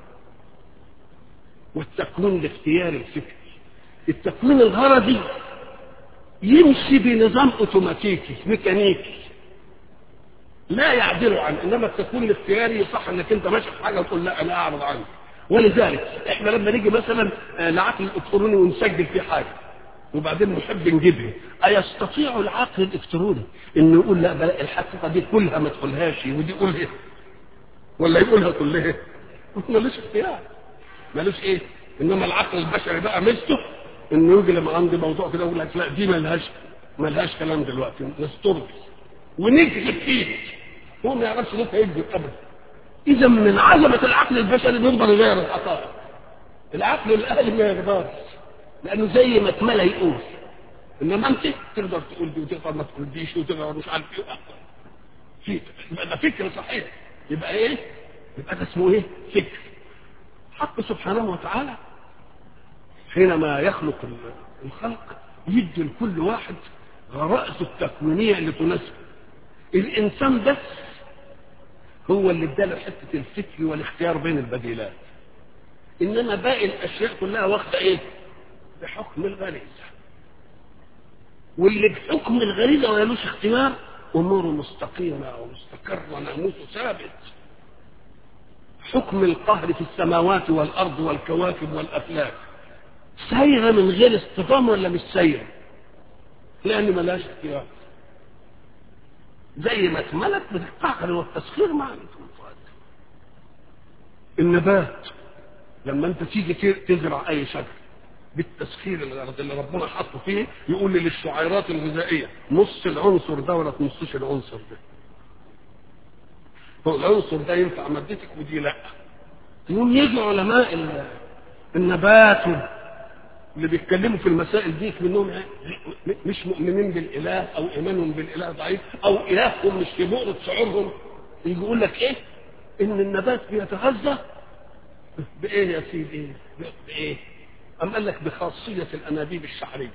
والتكوين الاختياري الفكري التكوين الغرزي يمشي بنظام اوتوماتيكي ميكانيكي لا يعدل عنه انما التكوين الاختياري صح انك انت ماشي في حاجه وتقول لا انا اعرض عنه ولذلك احنا لما نيجي مثلا العقل الالكتروني ونسجل فيه حاجه وبعدين نحب نجيبها ايستطيع العقل الالكتروني انه يقول لا بلا الحقيقه دي كلها ما تقولهاش ودي قولها ولا يقولها كلها ملوش اختيار ملوش ايه انما العقل البشري بقى ميزته انه يجي لما عندي موضوع كده يقول لك لا دي ملهاش ملهاش كلام دلوقتي نسترد ونكذب فيه هو ما يعرفش ليه هيكذب ابدا اذا من عظمه العقل البشري بيقدر يغير الحقائق العقل الاهلي ما يقدرش لانه زي ما اتملى يقول انما انت تقدر تقول دي وتقدر ما تقول ديش وتقدر مش عارف ايه في يبقى ده فكر صحيح يبقى ايه يبقى ده اسمه ايه فكر حق سبحانه وتعالى حينما يخلق الخلق يدي لكل واحد غرائزه التكوينيه اللي تناسبه الانسان بس هو اللي اداله حته الفكر والاختيار بين البديلات انما باقي الاشياء كلها واخده ايه بحكم الغريزه واللي بحكم الغريزه ويلوش اختيار اموره مستقيمه ومستقره وناموسه ثابت حكم القهر في السماوات والارض والكواكب والافلاك سايره من غير اصطدام ولا مش سايره لان ملهاش اختيار زي ما اتملت بالقهر والتسخير مع النبات لما انت تيجي تزرع اي شجر بالتسخير اللي ربنا حطه فيه يقول لي للشعيرات الغذائيه نص العنصر ده ولا تنصش العنصر ده هو العنصر ده ينفع مادتك ودي لا يقوم يجي علماء النبات اللي بيتكلموا في المسائل دي منهم مش مؤمنين بالاله او ايمانهم بالاله ضعيف او الههم مش في بؤره شعورهم يجي يقول لك ايه ان النبات بيتغذى بايه يا سيدي بايه ام قال لك بخاصيه الانابيب الشعريه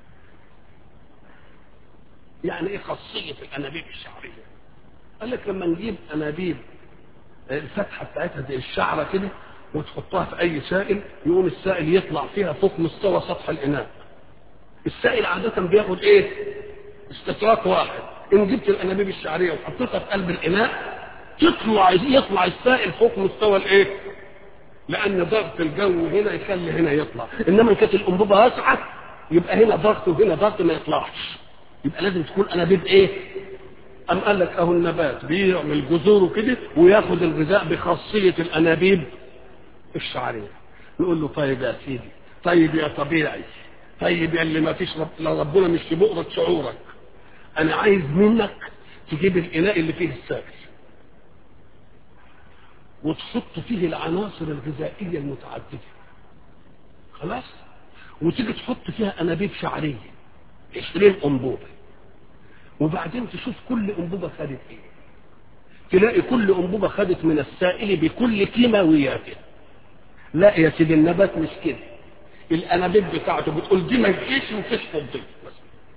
يعني ايه خاصيه الانابيب الشعريه قال لك لما نجيب انابيب الفتحه بتاعتها زي الشعره كده وتحطها في اي سائل يقوم السائل يطلع فيها فوق مستوى سطح الاناء السائل عاده بياخد ايه استطراق واحد ان جبت الانابيب الشعريه وحطيتها في قلب الاناء تطلع يطلع السائل فوق مستوى الايه لان ضغط الجو هنا يخلي هنا يطلع انما ان كانت الانبوبه واسعه يبقى هنا ضغط وهنا ضغط ما يطلعش يبقى لازم تكون انابيب ايه أم قال لك أهو النبات بيعمل جذوره كده وياخد الغذاء بخاصية الأنابيب الشعرية نقول له طيب يا سيدي طيب يا طبيعي طيب يا اللي ما فيش رب... لو ربنا مش في بؤرة شعورك أنا عايز منك تجيب الإناء اللي فيه السائل وتحط فيه العناصر الغذائية المتعددة خلاص وتيجي تحط فيها أنابيب شعرية 20 أنبوبة وبعدين تشوف كل أنبوبة خدت إيه تلاقي كل أنبوبة خدت من السائل بكل كيماوياته لا يا سيدي النبات مش كده الانابيب بتاعته بتقول دي ما تجيش وتشفط دي بس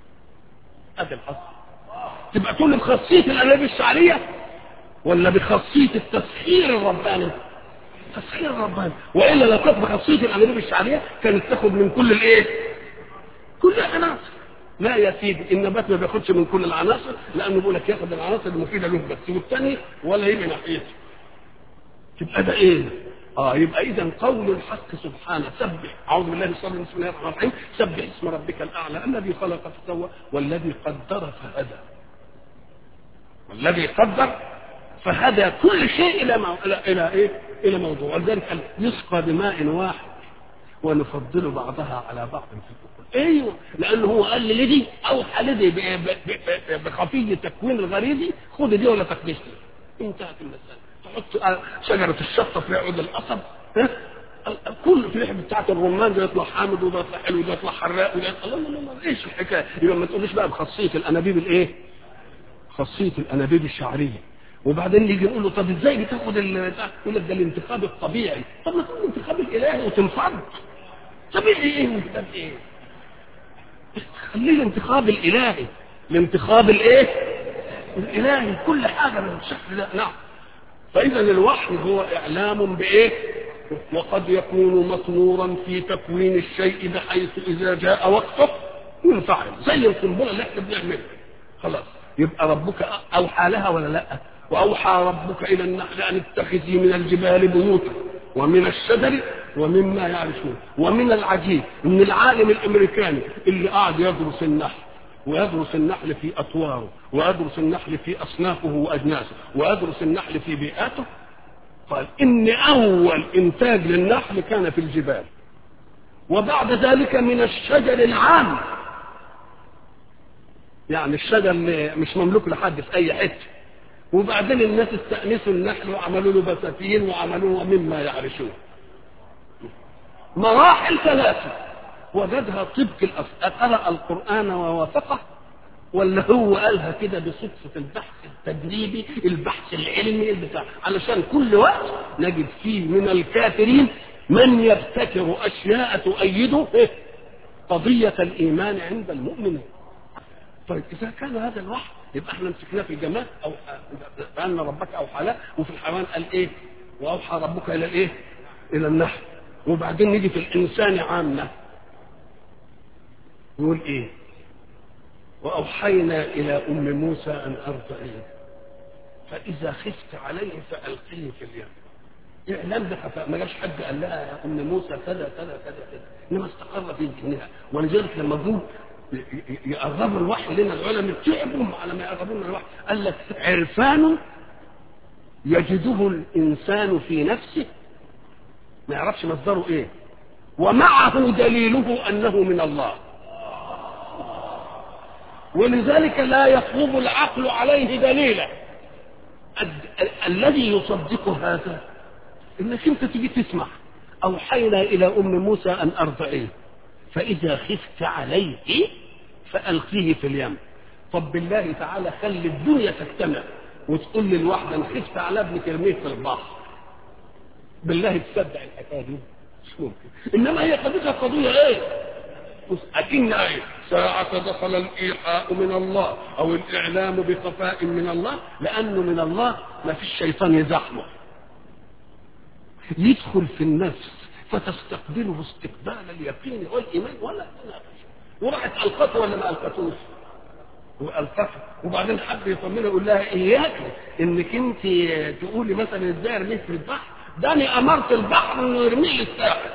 ادي الحصر تبقى تقول بخاصيه الانابيب الشعريه ولا بخاصيه التسخير الرباني تسخير الرباني والا لو كانت بخاصيه الانابيب الشعريه كانت تاخد من كل الايه كل العناصر لا يا سيدي النبات ما بياخدش من كل العناصر لانه بيقول لك ياخد العناصر المفيده له بس والثاني ولا يجي ناحيته تبقى ده ايه اه يبقى اذا قول الحق سبحانه سبح اعوذ بالله من الشيطان بسم الله الرحمن الرحيم سبح اسم ربك الاعلى الذي خلق فسوى والذي قدر فهدى والذي قدر فهدى كل شيء الى مو... الى الى ايه الى موضوع ولذلك قال يسقى بماء واحد ونفضل بعضها على بعض في الاكل ايوه لانه هو قال لي دي اوحى لدي بخفي تكوين الغريزي خد دي ولا تقديش دي انتهت المساله تحط شجرة الشطة في عود القصب كل في الريحة بتاعت الرمان ده يطلع حامض وده يطلع حلو وده يطلع حراق وده يطلع الله الله الله ايش الحكاية يبقى ما تقوليش بقى بخاصية الأنابيب الايه؟ خاصية الأنابيب الشعرية وبعدين نيجي نقول له طب ازاي بتاخد ال يقول لك ده الانتخاب الطبيعي طب ما تقول الانتخاب الالهي وتنفض طبيعي ايه وانتخاب ايه؟ خليه الانتخاب الالهي الانتخاب الايه؟ الالهي كل حاجه من الشكل ده نعم فإذا الوحي هو إعلام بإيه؟ وقد يكون مطمورا في تكوين الشيء بحيث إذا جاء وقته ينفعل زي القنبلة اللي احنا بنعملها خلاص يبقى ربك أوحى لها ولا لا؟ وأوحى ربك إلى النحل أن اتخذي من الجبال بيوتا ومن الشجر ومما يعرشون ومن العجيب ان العالم الامريكاني اللي قاعد يدرس النحل ويدرس النحل في أطواره ويدرس النحل في أصنافه وأجناسه ويدرس النحل في بيئاته قال إن أول إنتاج للنحل كان في الجبال وبعد ذلك من الشجر العام يعني الشجر اللي مش مملوك لحد في أي حتة وبعدين الناس استأنسوا النحل وعملوا له بساتين وعملوا له مما يعرشون مراحل ثلاثة وجدها طبق الأصل قرأ القرآن ووافقه ولا هو قالها كده بصدفة البحث التجريبي البحث العلمي البتاع علشان كل وقت نجد فيه من الكافرين من يبتكر أشياء تؤيده قضية الإيمان عند المؤمنين طيب إذا كان هذا الوحي يبقى احنا مسكناه في الجمال أو أن ربك أوحى له وفي الحيوان قال إيه وأوحى ربك إلى الإيه إلى النحل وبعدين نيجي في الإنسان عامة يقول إيه وأوحينا إلى أم موسى أن أرضعيه فإذا خفت عليه فألقيه في اليم إعلام بخفاء ما جاش حد قال لها يا أم موسى كذا كذا كذا كذا إنما استقر في ذهنها ولذلك لما جم يقربوا الوحي لنا العلماء تعبوا على ما يقربوا لنا الوحي قال لك عرفان يجده الإنسان في نفسه ما يعرفش مصدره إيه ومعه دليله أنه من الله ولذلك لا يطلب العقل عليه دليلا الذي يصدق هذا انك انت تيجي تسمع اوحينا الى ام موسى ان ارضعيه فاذا خفت عليه فالقيه في اليم طب بالله تعالى خلي الدنيا تجتمع وتقول للواحده ان خفت على ابنك ارميه في البحر بالله تصدق الحكايه دي مش ممكن انما هي قضيتها قضيه ايه أكن آية ساعة دخل الإيحاء من الله أو الإعلام بخفاء من الله لأنه من الله ما فيش شيطان يزحمه يدخل في النفس فتستقبله استقبال اليقين والإيمان ولا تناقش وراحت ألقته ولا ما ألقتوش وألقته وبعدين حد يطمنها يقول لها إياك إنك أنت تقولي مثلا إزاي أرميه في البحر ده أنا أمرت البحر إنه يرميه للساحل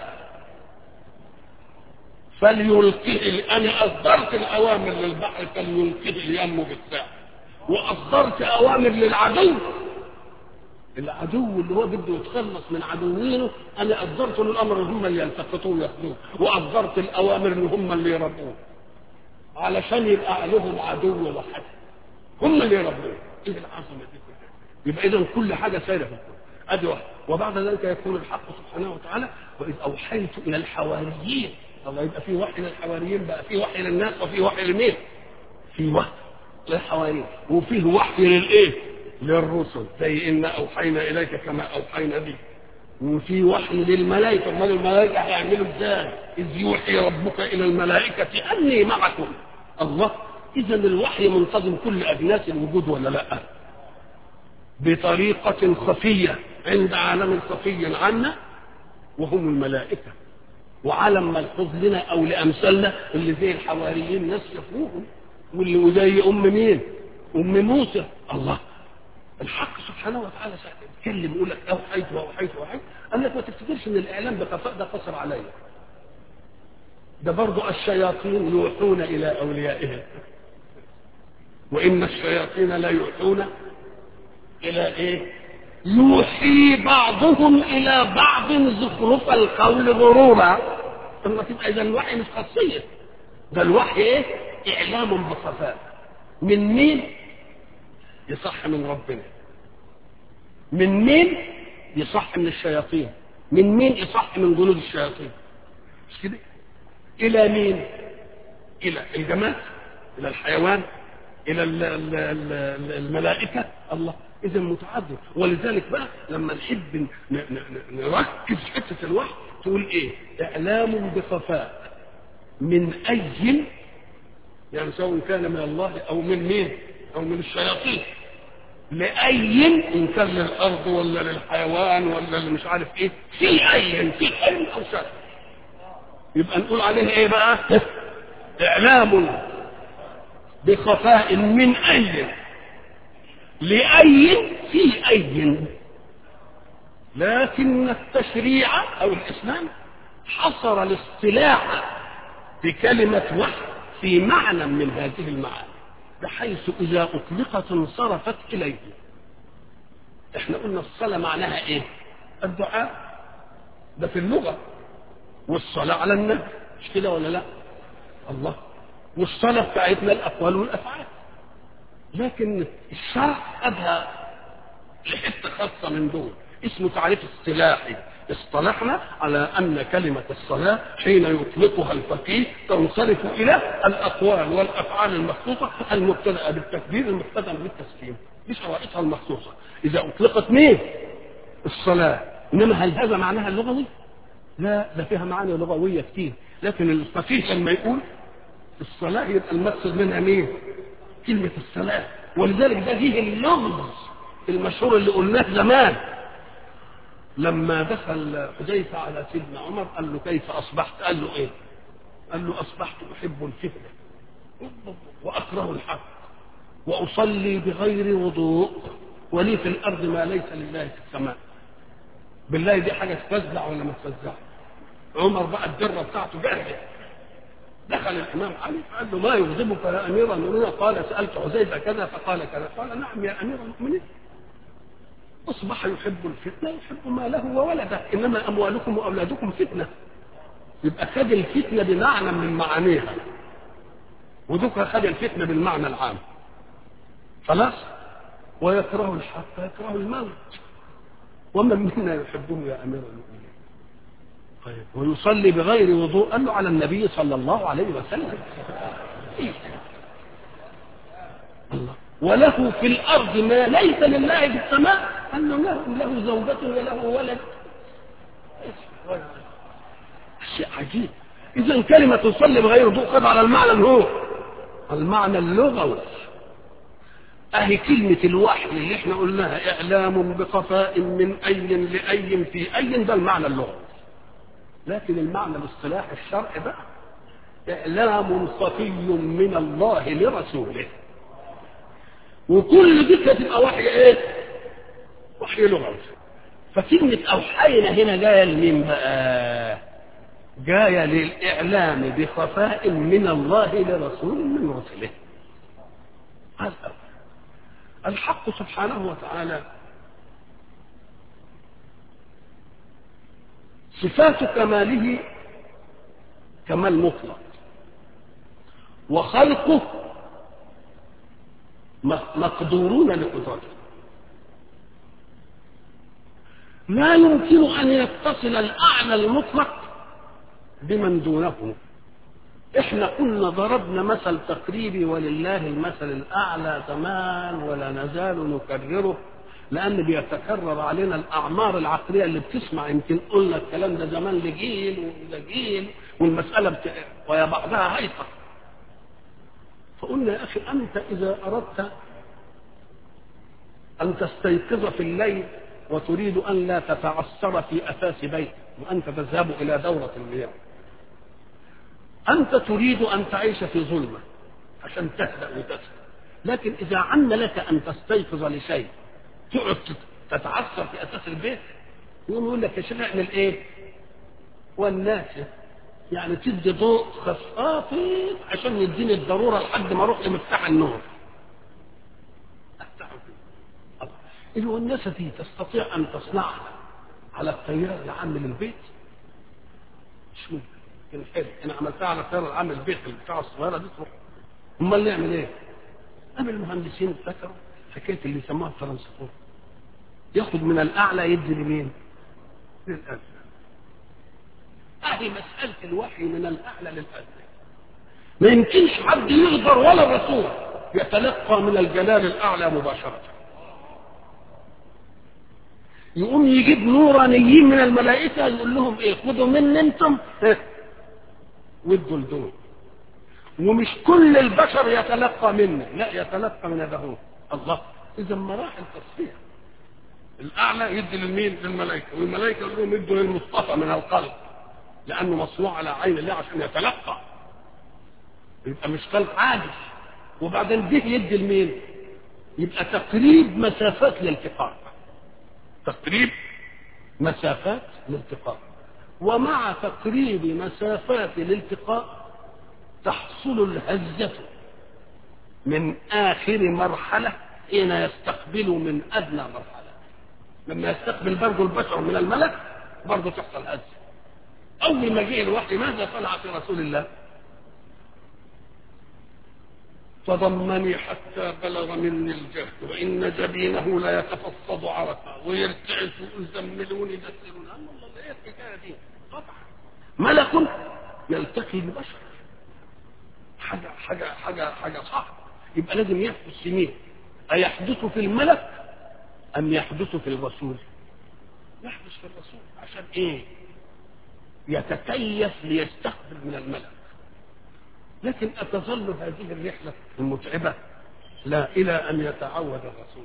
فليلقه انا اصدرت الاوامر للبحر فليلقه اليم بالساحل واصدرت اوامر للعدو العدو اللي هو بده يتخلص من عدوينه انا اصدرت له الامر هم اللي يلتقطوه وياخذوه واصدرت الاوامر ان هم اللي يربوه علشان يبقى لهم عدو واحد هم اللي يربوه ايه العظمه دي كلها يبقى اذا كل حاجه سايره في الكون ادي واحد وبعد ذلك يكون الحق سبحانه وتعالى واذ اوحيت الى الحواريين الله يبقى في وحي للحواريين بقى في وحي للناس وفي وحي لمين في وحي للحواريين وفيه وحي للايه للرسل زي إنا أوحينا إليك كما أوحينا بك وفي وحي للملائكة امال الملائكة هيعملوا ازاي إذ يوحي ربك إلى الملائكة أني معكم الله إذا الوحي منتظم كل أجناس الوجود ولا لا بطريقة خفية عند عالم خفي عنا وهم الملائكة وعالم ملحوظ لنا أو لأمثالنا اللي زي الحواريين ناس يفوهم واللي وزي أم مين أم موسى الله الحق سبحانه وتعالى يتكلم يقول لك اوحيت واوحيت واوحيت قال لك ما تفتكرش ان الاعلام بخفاء ده قصر عليا ده برضه الشياطين يوحون الى اوليائهم وان الشياطين لا يوحون الى ايه يوحي بعضهم الى بعض زخرف القول غرورا ثم تبقى اذا الوحي مش خاصيه ده الوحي ايه اعلام بخفاء من مين يصح من ربنا من مين يصح من الشياطين من مين يصح من جنود الشياطين مش كده الى مين الى الجماد الى الحيوان الى ال ال ال الملائكه الله اذا متعدد ولذلك بقى لما نحب نركز حته الوحي تقول ايه اعلام بخفاء من اي يعني سواء كان من الله او من مين او من الشياطين لأي إن كان للأرض ولا للحيوان ولا اللي مش عارف إيه في أي في علم أو شر يبقى نقول عليه إيه بقى؟ إعلام بخفاء من أي لأي في أي لكن التشريع أو الإسلام حصر الاصطلاح بكلمة وحي في معنى من هذه المعاني بحيث إذا أطلقت انصرفت إليه احنا قلنا الصلاة معناها ايه الدعاء ده في اللغة والصلاة على النبي مش كده ولا لا الله والصلاة بتاعتنا الأقوال والأفعال لكن الشرع أبها لحتة خاصة من دول اسمه تعريف اصطلاحي اصطلحنا على أن كلمة الصلاة حين يطلقها الفقيه تنصرف إلى الأقوال والأفعال المخصوصة المبتدأة بالتكبير المختتم بالتسليم دي شرائطها المخصوصة إذا أطلقت مين؟ الصلاة إنما هل هذا معناها اللغوي؟ لا ده فيها معاني لغوية كتير لكن الفقيه لما يقول الصلاة يبقى المقصد منها مين؟ كلمة الصلاة ولذلك ده فيه اللغز المشهور اللي قلناه زمان لما دخل حذيفة على سيدنا عمر قال له كيف أصبحت؟ قال له إيه؟ قال له أصبحت أحب الفتنة وأكره الحق وأصلي بغير وضوء ولي في الأرض ما ليس لله في السماء بالله دي حاجة تفزع ولا ما تفزع عمر بقى الدرة بتاعته جاهزة دخل الإمام علي قال له ما يغضبك يا أمير المؤمنين قال سألت حذيفة كذا فقال كذا قال نعم يا أمير المؤمنين أصبح يحب الفتنة يحب ماله وولده إنما أموالكم وأولادكم فتنة يبقى خد الفتنة بمعنى من معانيها ودك خد الفتنة بالمعنى العام خلاص ويكره الحق يكره الموت ومن منا يحبه يا أمير المؤمنين طيب ويصلي بغير وضوء قال له على النبي صلى الله عليه وسلم إيه؟ الله وله في الأرض ما ليس لله في السماء قال له له, له زوجة وله ولد شيء عجيب إذا كلمة تصلي بغير وضوء قد على المعنى اللي هو المعنى اللغوي أهي كلمة الوحي اللي احنا قلناها إعلام بخفاء من أي لأي في أي ده المعنى اللغوي لكن المعنى الاصطلاح الشرعي بقى إعلام صفي من الله لرسوله وكل دي تبقى وحي ايه؟ وحي لغوي فكلمة أوحينا هنا جاية لمين بقى؟ جاية للإعلام بخفاء من الله لرسول من رسله هذا الحق سبحانه وتعالى صفات كماله كمال مطلق وخلقه مقدورون لقدرته لا يمكن ان يتصل الاعلى المطلق بمن دونه احنا كنا ضربنا مثل تقريبي ولله المثل الاعلى زمان ولا نزال نكرره لان بيتكرر علينا الاعمار العقليه اللي بتسمع يمكن قلنا الكلام ده زمان لجيل ولجيل والمساله بت... ويا بعضها هيصه فقلنا يا اخي انت اذا اردت ان تستيقظ في الليل وتريد ان لا تتعثر في اثاث بيتك وانت تذهب الى دوره المياه أنت تريد أن تعيش في ظلمة عشان تهدأ وتسكن لكن إذا عن لك أن تستيقظ لشيء تقعد تتعثر في أساس البيت يقوم يقول لك يا شيخ اعمل إيه؟ والناس يعني تدي ضوء خفافي عشان يديني الضرورة لحد ما أروح لمفتاح النور الوناسة دي تستطيع أن تصنعها على التيار العام للبيت مش ممكن الحلو انا عملتها على الطياره العام البيت بتاع الصغيره دي تروح امال نعمل ايه؟ قام المهندسين افتكروا حكايه اللي يسموها الترانسفور ياخد من الاعلى يدي لمين؟ للادنى اهي مساله الوحي من الاعلى للادنى ما يمكنش حد يقدر ولا الرسول يتلقى من الجلال الاعلى مباشره يقوم يجيب نورانيين من الملائكه يقول لهم ايه خدوا مني انتم ودوا لدول ومش كل البشر يتلقى منه لا يتلقى من هذا الله اذا مراحل تصفيه الاعلى يدي للمين للملائكه والملائكه يقول لهم يدوا للمصطفى من القلب لانه مصنوع على عين الله عشان يتلقى يبقى مش خلق عاجز وبعدين ده يدي لمين يبقى تقريب مسافات الالتقاء تقريب مسافات الالتقاء ومع تقريب مسافات الالتقاء تحصل الهزة من آخر مرحلة حين يستقبل من أدنى مرحلة لما يستقبل برضه البشر من الملك برضه تحصل هزة أول ما جه الوحي ماذا صنع في رسول الله؟ فضمني حتى بلغ مني الجهد وان جبينه ليتفصد عرقا ويرتعش ويقول زملوني دسروني الله ايه الحكايه دي طبعا ملك يلتقي ببشر حاجه حاجه حاجه حاجه صعبه يبقى لازم يحدث في مين؟ أيحدث في الملك أم يحدث في الرسول؟ يحدث في الرسول عشان إيه؟ يتكيف ليستقبل من الملك لكن أتظل هذه الرحلة المتعبة لا إلى أن يتعود الرسول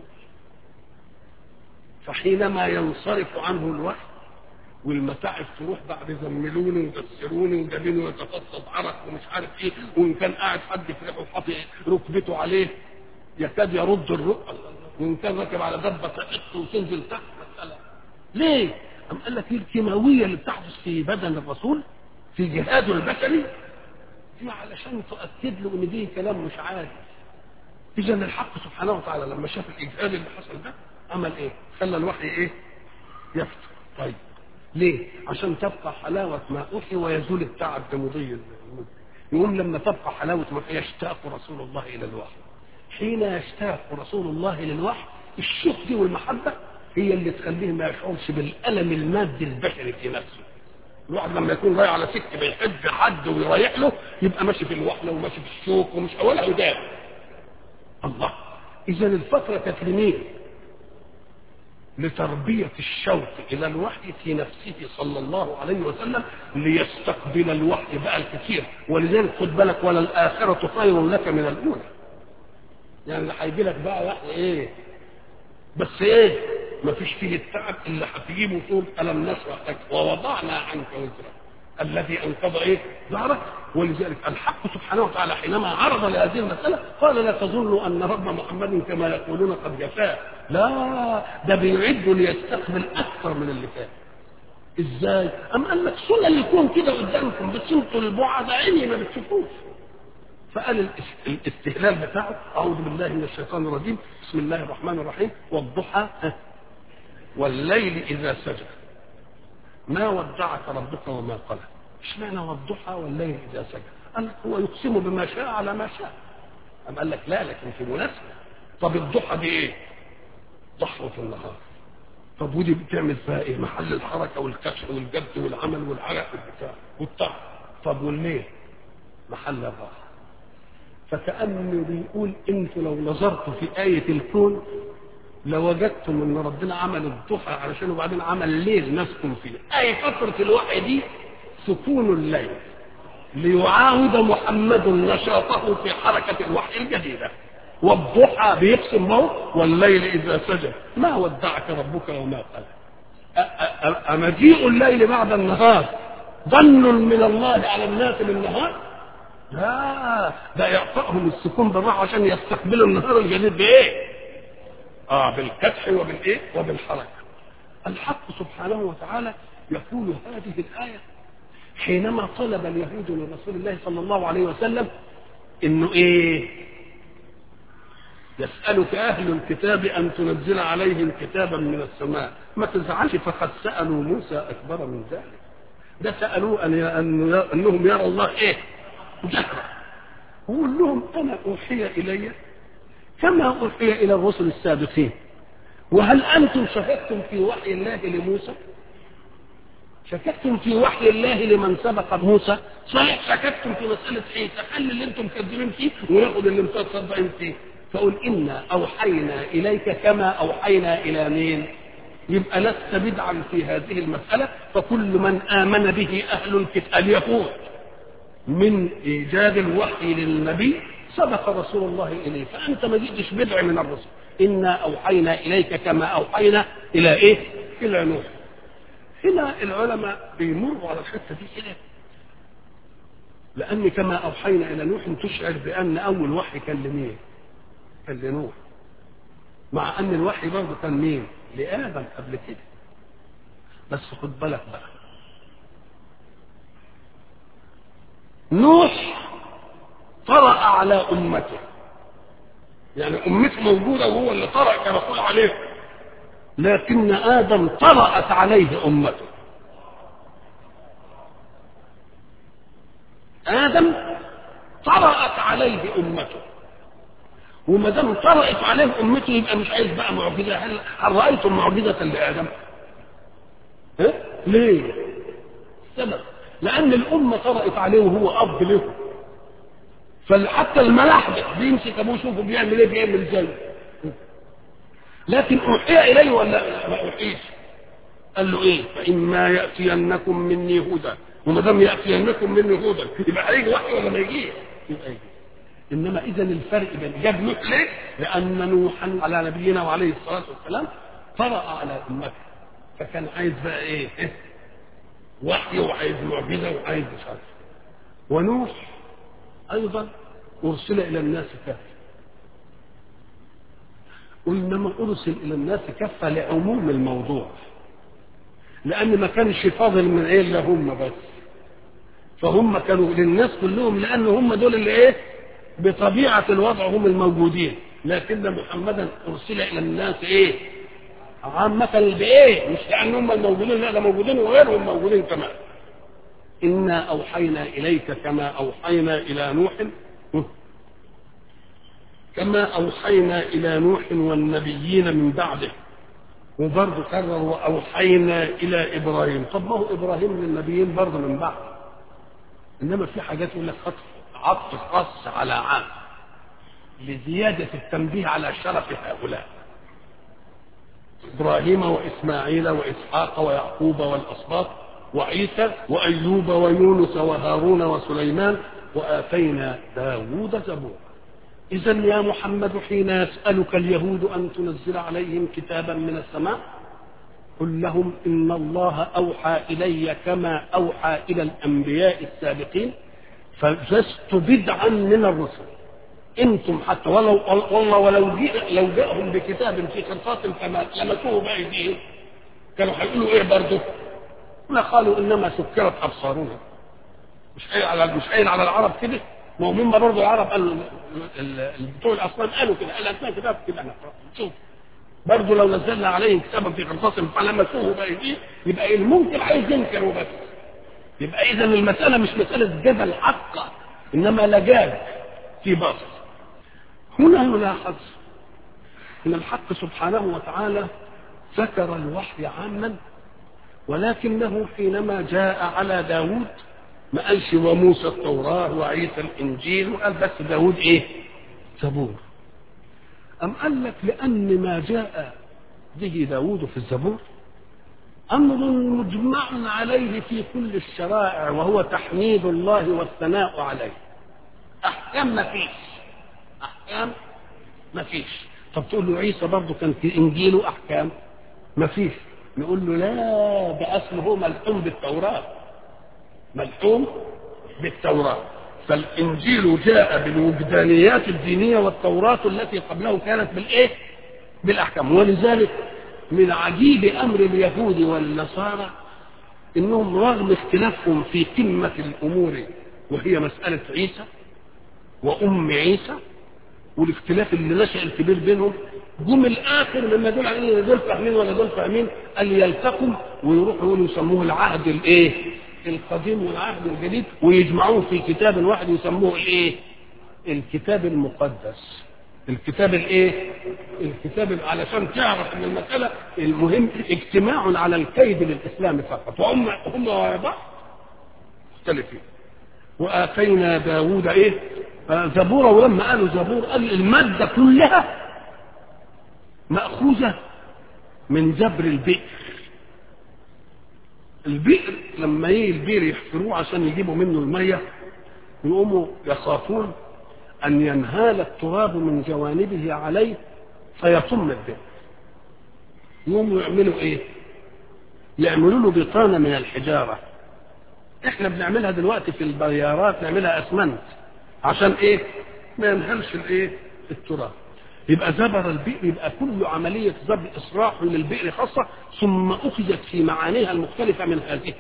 فحينما ينصرف عنه الوحي والمتاعب تروح بعد زملوني ودسروني وجابينه يتفصد عرق ومش عارف ايه وان كان قاعد حد في ريحه حاطط ركبته عليه يكاد يرد الرؤى وان كان راكب على دبه تقط وتنزل تحت مساله ليه؟ أم قال لك الكيماويه اللي بتحدث في بدن الرسول في جهاده البشري دي علشان تؤكد له ان دي كلام مش عادي اذا الحق سبحانه وتعالى لما شاف الاجهاد اللي حصل ده عمل ايه؟ خلى الوحي ايه؟ يفتح طيب ليه؟ عشان تبقى حلاوة ما أوحي ويزول التعب بمضي المدة. يقوم لما تبقى حلاوة ما يشتاق رسول الله إلى الوحي. حين يشتاق رسول الله إلى الوحي الشوق دي والمحبة هي اللي تخليه ما يشعرش بالألم المادي البشري في نفسه. الواحد لما يكون رايح على سكة بيحب حد ويريح له يبقى ماشي في الوحلة وماشي في الشوق ومش ولا يدافع. الله إذا الفترة كانت لمين؟ لتربية الشوق إلى الوحي في نفسه صلى الله عليه وسلم ليستقبل الوحي بقى الكثير ولذلك خد بالك ولا الآخرة خير لك من الأولى يعني اللي هيجي لك بقى وحي إيه بس إيه ما فيش فيه التعب اللي هتجيبه طول ألم نشرح لك ووضعنا عنك وزرك الذي انقض ايه ظهرك ولذلك الحق سبحانه وتعالى حينما عرض لهذه المساله قال لا تظنوا ان رب محمد كما يقولون قد جفاه لا ده بيعد ليستقبل اكثر من اللي كان ازاي ام قال لك سنن يكون كده قدامكم بس انتوا البعد عيني ما بتشوفوش فقال الاستهلال بتاعه اعوذ بالله من الشيطان الرجيم بسم الله الرحمن الرحيم والضحى والليل اذا سجد ما ودعك ربك وما قلى اشمعنى والضحى والليل اذا سجد قال لك هو يقسم بما شاء على ما شاء أم قال لك لا لكن في مناسبة طب الضحى دي ايه ضحوة النهار طب ودي بتعمل فيها ايه محل الحركة والكشف والجد والعمل والعرق والبتاع والطعم طب والليل محل الراحة فكأنه بيقول انتوا لو نظرتوا في آية الكون لوجدتم ان ربنا عمل الضحى علشان وبعدين عمل الليل نسكن فيه اي فترة الوحي دي سكون الليل ليعاود محمد نشاطه في حركة الوحي الجديدة والضحى بيقسم موت والليل اذا سجد ما ودعك ربك وما قال أمجيء الليل بعد النهار ظن من الله على الناس بالنهار لا ده يعطئهم السكون بالراحة عشان يستقبلوا النهار الجديد بايه اه بالكدح وبالايه وبالحركه الحق سبحانه وتعالى يقول هذه الايه حينما طلب اليهود من رسول الله صلى الله عليه وسلم انه ايه يسألك أهل الكتاب أن تنزل عليهم كتابا من السماء ما تزعلش فقد سألوا موسى أكبر من ذلك ده سألوه أن أن أنهم يروا الله إيه جهرا وقول لهم أنا أوحي إلي كما أوحي إلى الرسل السابقين وهل أنتم شككتم في وحي الله لموسى شككتم في وحي الله لمن سبق موسى صحيح شككتم في مسألة عيسى خلي اللي انتم كذبين فيه وناخد اللي انتم صدقين فيه فقل إنا أوحينا إليك كما أوحينا إلى مين يبقى لست بدعا في هذه المسألة فكل من آمن به أهل الكتاب اليهود من إيجاد الوحي للنبي سبق رسول الله إليه فأنت ما جئتش بدع من الرسل إنا أوحينا إليك كما أوحينا إلى إيه إلى نوح هنا العلماء بيمروا على الحتة دي كده لأن كما أوحينا إلى نوح تشعر بأن أول وحي كان لمين كان لنوح مع أن الوحي برضه كان مين لآدم قبل كده بس خد بالك بقى نوح طرأ على أمته يعني أمته موجودة وهو اللي طرأ كرسول عليه لكن آدم طرأت عليه أمته آدم طرأت عليه أمته وما دام طرقت عليه امته يبقى مش عايز بقى معجزه هل, هل رايتم معجزه لادم؟ ها؟ ليه؟ السبب لان الامه طرقت عليه وهو اب له فحتى الملاحده بيمسك ابوه يشوفه بيعمل ايه بيعمل زيه لكن اوحي اليه ولا ما اوحيش؟ قال له ايه؟ فاما ياتينكم مني هدى وما دام ياتينكم مني هدى يبقى هيجي وحي ولا ما يجيش؟ يبقى يجي انما اذا الفرق بين جاب نوح ليه؟ لان نوحا على نبينا وعليه الصلاه والسلام طرأ على امته فكان عايز بقى ايه؟ وحي وعايز معجزه وعايز مش عارف ونوح ايضا ارسل الى الناس كافه وانما ارسل الى الناس كافه لعموم الموضوع لان ما كانش فاضل من ايه الا هم بس فهم كانوا للناس كلهم لان هم دول اللي ايه بطبيعه الوضع هم الموجودين لكن محمدا ارسل الى الناس ايه عامة بايه مش لان هم الموجودين لا ده موجودين وغيرهم موجودين كمان انا اوحينا اليك كما اوحينا الى نوح كما اوحينا الى نوح والنبيين من بعده وبرضه كرر واوحينا الى ابراهيم طب ما هو ابراهيم للنبيين برضه من بعد انما في حاجات يقول لك عطف خاص على عام لزياده التنبيه على شرف هؤلاء ابراهيم واسماعيل واسحاق ويعقوب والاسباط وعيسى وايوب ويونس وهارون وسليمان واتينا داوود زبورا إذا يا محمد حين يسألك اليهود أن تنزل عليهم كتابا من السماء قل لهم إن الله أوحى إلي كما أوحى إلى الأنبياء السابقين فلست بدعا من الرسل انتم حتى ولو والله ولو جاء لو جاءهم بكتاب في قرطاس كما لمسوه بايديهم كانوا هيقولوا ايه برضه؟ لا قالوا انما سكرت ابصارنا مش قايل على مش قايل على العرب كده ما هو هم برضه العرب قالوا بتوع الاصنام قالوا كده قال اسمها كتاب كده انا شوف برضه لو نزلنا عليهم كتابا في قرطاس فلمسوه بايديه يبقى الممكن عايز ينكر وبس يبقى اذا المساله مش مساله جدل حقه انما لجاج في باطل هنا نلاحظ ان الحق سبحانه وتعالى ذكر الوحي عاما ولكنه حينما جاء على داود ما قالش وموسى التوراة وعيسى الإنجيل وقال بس داود إيه زبور أم قال لك لأن ما جاء به داود في الزبور أمر مجمع عليه في كل الشرائع وهو تحميد الله والثناء عليه أحكام ما فيش أحكام ما فيش طب تقول له عيسى برضه كان في إنجيله أحكام ما فيش نقول له لا ده أصله ملحوم بالتوراة ملحوم بالتوراة فالإنجيل جاء بالوجدانيات الدينية والتوراة التي قبله كانت بالإيه؟ بالأحكام ولذلك من عجيب أمر اليهود والنصارى إنهم رغم اختلافهم في قمة الأمور وهي مسألة عيسى وأم عيسى والاختلاف اللي نشأ الكبير بينهم جم الآخر لما دول علينا دول فاهمين ولا دول فاهمين قال يلتقوا ويروحوا يقولوا يسموه العهد الإيه؟ القديم والعهد الجديد ويجمعوه في كتاب واحد يسموه الايه الكتاب المقدس الكتاب الايه الكتاب علشان تعرف ان المساله المهم اجتماع على الكيد للاسلام فقط وهم هم وبعض مختلفين واتينا داوود ايه زبورا ولما قالوا زبور قال الماده كلها ماخوذه من جبر البئر البئر لما يجي البئر يحفروه عشان يجيبوا منه الميه يقوموا يخافون ان ينهال التراب من جوانبه عليه فيطم البئر يقوموا يعملوا ايه يعملوا له بطانه من الحجاره احنا بنعملها دلوقتي في البيارات نعملها اسمنت عشان ايه ما ينهلش الايه التراب يبقى زبر البئر يبقى كل عملية زبر إصلاح للبئر خاصة ثم أخذت في معانيها المختلفة من هذه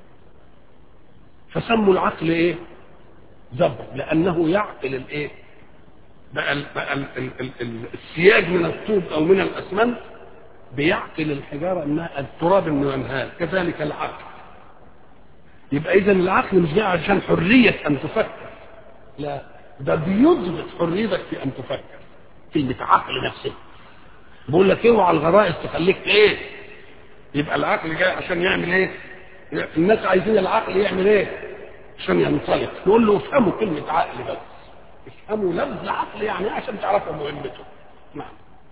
فسموا العقل إيه؟ زبر لأنه يعقل الإيه؟ بقى, ال بقى ال ال ال ال السياج من الطوب أو من الأسمنت بيعقل الحجارة إنها التراب إنه ينهال كذلك العقل يبقى إذا العقل مش جاي عشان حرية أن تفكر لا ده بيضبط حريتك في أن تفكر كلمة عقل نفسه بقول لك اوعى الغرائز تخليك ايه يبقى العقل جاي عشان يعمل ايه الناس عايزين العقل يعمل ايه عشان ينطلق نقول له افهموا كلمة عقل بس افهموا لفظ عقل يعني عشان تعرفوا مهمته نعم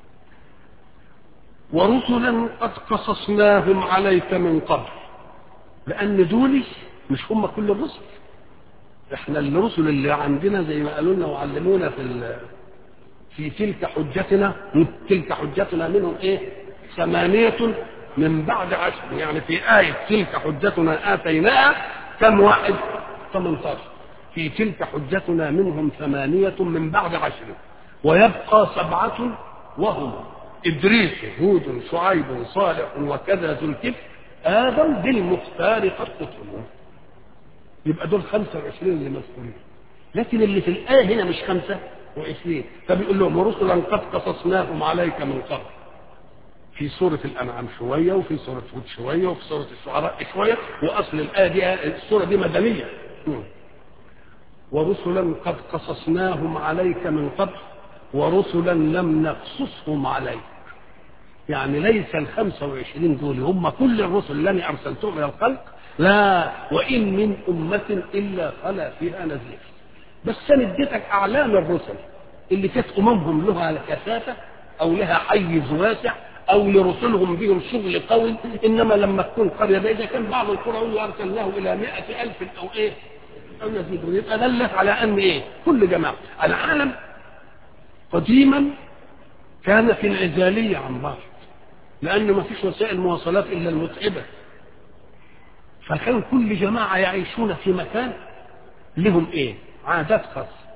ورسلا قد قصصناهم عليك من قبل لان دول مش هم كل الرسل احنا الرسل اللي عندنا زي ما قالوا لنا وعلمونا في في تلك حجتنا تلك حجتنا منهم ايه ثمانية من بعد عشر يعني في آية تلك حجتنا آتيناها كم واحد 18 في تلك حجتنا منهم ثمانية من بعد عشر ويبقى سبعة وهم إدريس هود شعيب صالح وكذا ذو الكفر آدم بالمختار قد قتلوا يبقى دول 25 اللي مذكورين لكن اللي في الآية هنا مش 25 فبيقول لهم ورسلا قد قصصناهم عليك من قبل في سورة الأنعام شوية وفي سورة هود شوية وفي سورة الشعراء شوية وأصل الآية دي السورة دي مدنية ورسلا قد قصصناهم عليك من قبل ورسلا لم نقصصهم عليك يعني ليس ال 25 دول هم كل الرسل الذي ارسلتهم الى الخلق لا وان من امه الا خلا فيها نذير بس انا اديتك اعلام الرسل اللي كانت اممهم لها كثافه او لها حيز واسع او لرسلهم بهم شغل قوي انما لما تكون قريه اذا كان بعض القرى يقول ارسلناه الى مئة الف او ايه او يزيدون يبقى دلت على ان ايه كل جماعه العالم قديما كان في انعزاليه عن بعض لأن ما فيش وسائل مواصلات إلا المتعبة فكان كل جماعة يعيشون في مكان لهم إيه عادات خاصة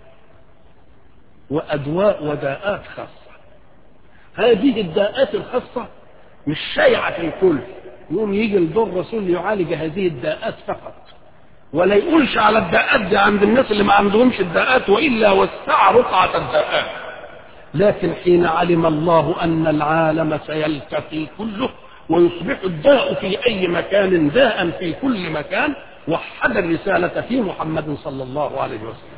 وأدواء وداءات خاصة هذه الداءات الخاصة مش شائعة في الكل يقوم يجي الدور رسول يعالج هذه الداءات فقط ولا يقولش على الداءات دي عند الناس اللي ما عندهمش الداءات وإلا وسع رقعة الداءات لكن حين علم الله أن العالم سيلتقي كله ويصبح الداء في أي مكان داء في كل مكان وحد الرسالة في محمد صلى الله عليه وسلم